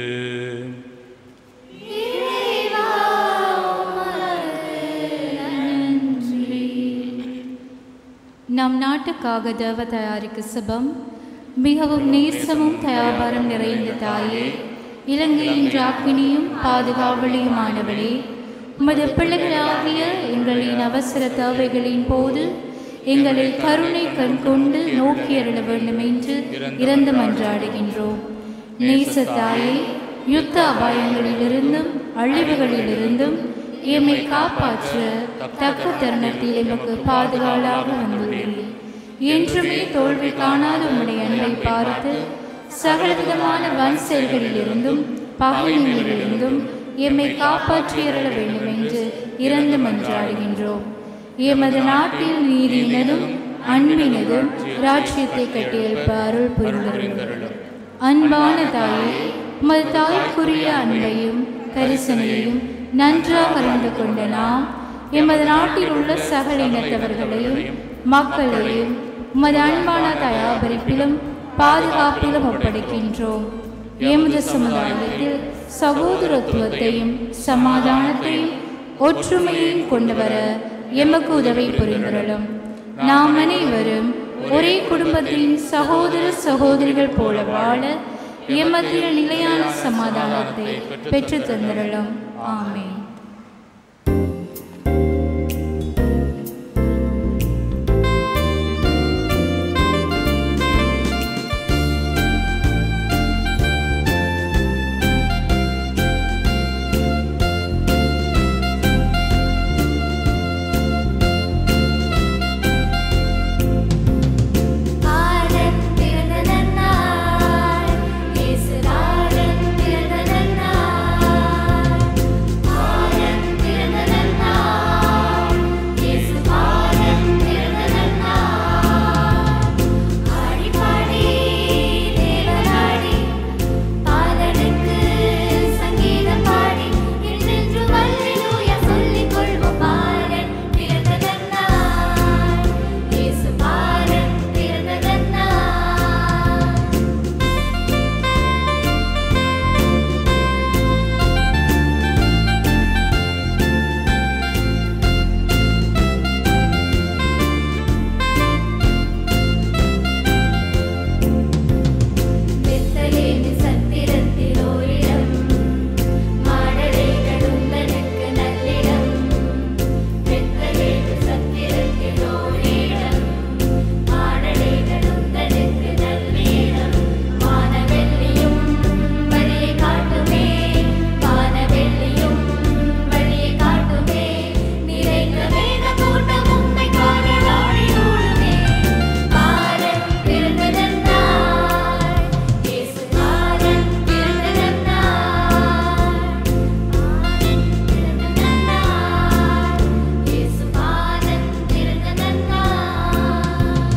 நம் நாட்டுக்காக தேவ தயாரிக்கு சுபம் மிகவும் நேசமும் தயாபாரம் நிறைந்த தாயே இலங்கையின் ராக்கினியும் பாதுகாவலியுமானவளே உமது பிள்ளைகளாகிய எங்களின் அவசர தேவைகளின் போது எங்களை கருணை கண் கொண்டு நோக்கி அருள வேண்டும் என்று இறந்து மன்றாடுகின்றோம் நேசத்தாயே யுத்த அபாயங்களிலிருந்தும் அழிவுகளிலிருந்தும் எம்மை காப்பாற்ற தக்க தருணத்தில் எமக்கு பாதுகாவலாக வந்துள்ளீர் என்றுமே தோல்வி காணாத உம்முடைய அன்பை பார்த்து சகலவிதமான வன் செயல்களிலிருந்தும் பகைமையிலிருந்தும் எம்மை காப்பாற்றி அருள வேண்டும் என்று இறந்து மன்றாடுகின்றோம் எமது நாட்டில் நீதியினதும் அன்பினதும் ராஜ்யத்தை கட்டியெழுப்ப அருள் புரிந்தருளும் அன்பான தாயே உமது தாய்க்குரிய அன்பையும் கரிசனையையும் நன்றாக அறிந்து கொண்ட நாம் எமது நாட்டில் உள்ள சகல இனத்தவர்களையும் மக்களையும் உமது அன்பான தயாபரிப்பிலும் பாதுகாப்பிலும் ஒப்படைக்கின்றோம் எமது சமுதாயத்தில் சகோதரத்துவத்தையும் சமாதானத்தையும் ஒற்றுமையையும் கொண்டு வர எமக்கு உதவி புரிந்துள்ளோம் நாம் அனைவரும் ஒரே குடும்பத்தின் சகோதர சகோதரிகள் போல வாழ எமத்தில் நிலையான சமாதானத்தை பெற்றுத் தந்திரலாம் ஆமென் ஆரன் பிறந்த நன்னாள் இயேசு ஆரன் பிறந்த நன்னாள் ஆரன் பிறந்த நன்னாள் இயேசு ஆரன் பிறந்த நன்னாள் ஆடி பாடி தேவனாடி பாதனுக்கு சங்கீதம் பாடி என்றென்று அல்லேலூயா சொல்லிக் கொள்வோம் ஆரன் பிறந்த நன்னாள் இயேசு ஆரன் பிறந்த நன்னாள் வெத்தலேந்து சத்திரத்தில் ஓரிடம் மாடலைகள் உந்தனுக்கு நல்லிடம் வெத்தலேந்து சத்திரத்தில் ஓரிடம் மாடலைகள் உந்தனுக்கு நல்லிடம் வானவெள்ளியும் வழியை காட்டுமே வானவெள்ளியும் வழியை காட்டுமே நிறைந்த மேக கூட்டம் உம்மை காண நாடி ஓடுமே ஆரன் பிறந்த நன்னாள் இயேசு ஆரன் பிறந்த நன்னாள் ஆரன் பிறந்த நன்னாள் இயேசு ஆரன் பிறந்த நன்னாள்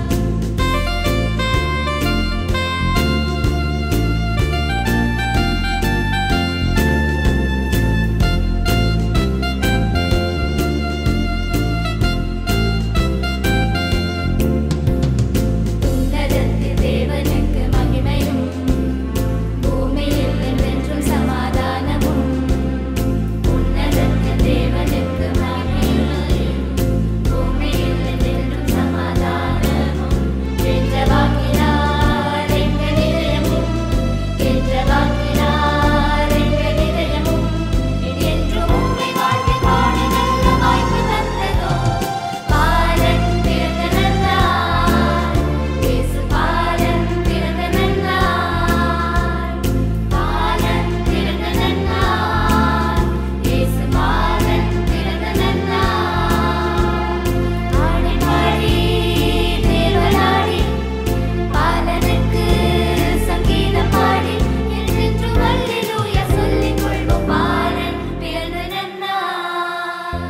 உன்னதத்தில் தேவனுக்கு மகிமையும் பூமியில் என்றென்றும் சமாதானமும் உன்னதத்தில் தேவனுக்கு மகிமையும் பூமியில் என்றென்றும் சமாதானமும் என்ற வாக்கினார் எங்கள் இதயமும் என்ற வாக்கினார் எங்கள் இதயமும் என்றும் உம்மை வாழ்க்கை காண நல்ல வாய்ப்பு தந்ததோ பாரன் பிறந்த நன்னாள் இயேசு பாரன் பிறந்த நன்னாள் பாரன் பிறந்த நன்னாள் இயேசு பாரன் பிறந்த நன்னாள் ஆடி பாடி தேவனாடி பாலனுக்கு சங்கீதம் பாடி என்றென்றும் அல்லேலூயா சொல்லிக் கொள்வோம் பாரன் பிறந்த நன்னாள்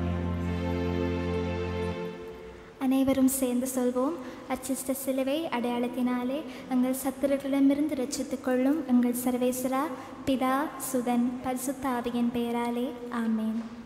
அனைவரும் சேர்ந்து சொல்வோம் அச்சிஷ்ட சிலுவை அடையாளத்தினாலே எங்கள் சத்துருக்களிடமிருந்து ரட்சித்துக் கொள்ளும் எங்கள் சர்வேஸ்வரா பிதா சுதன் பரிசுத்த ஆவியின் பெயராலே ஆமென்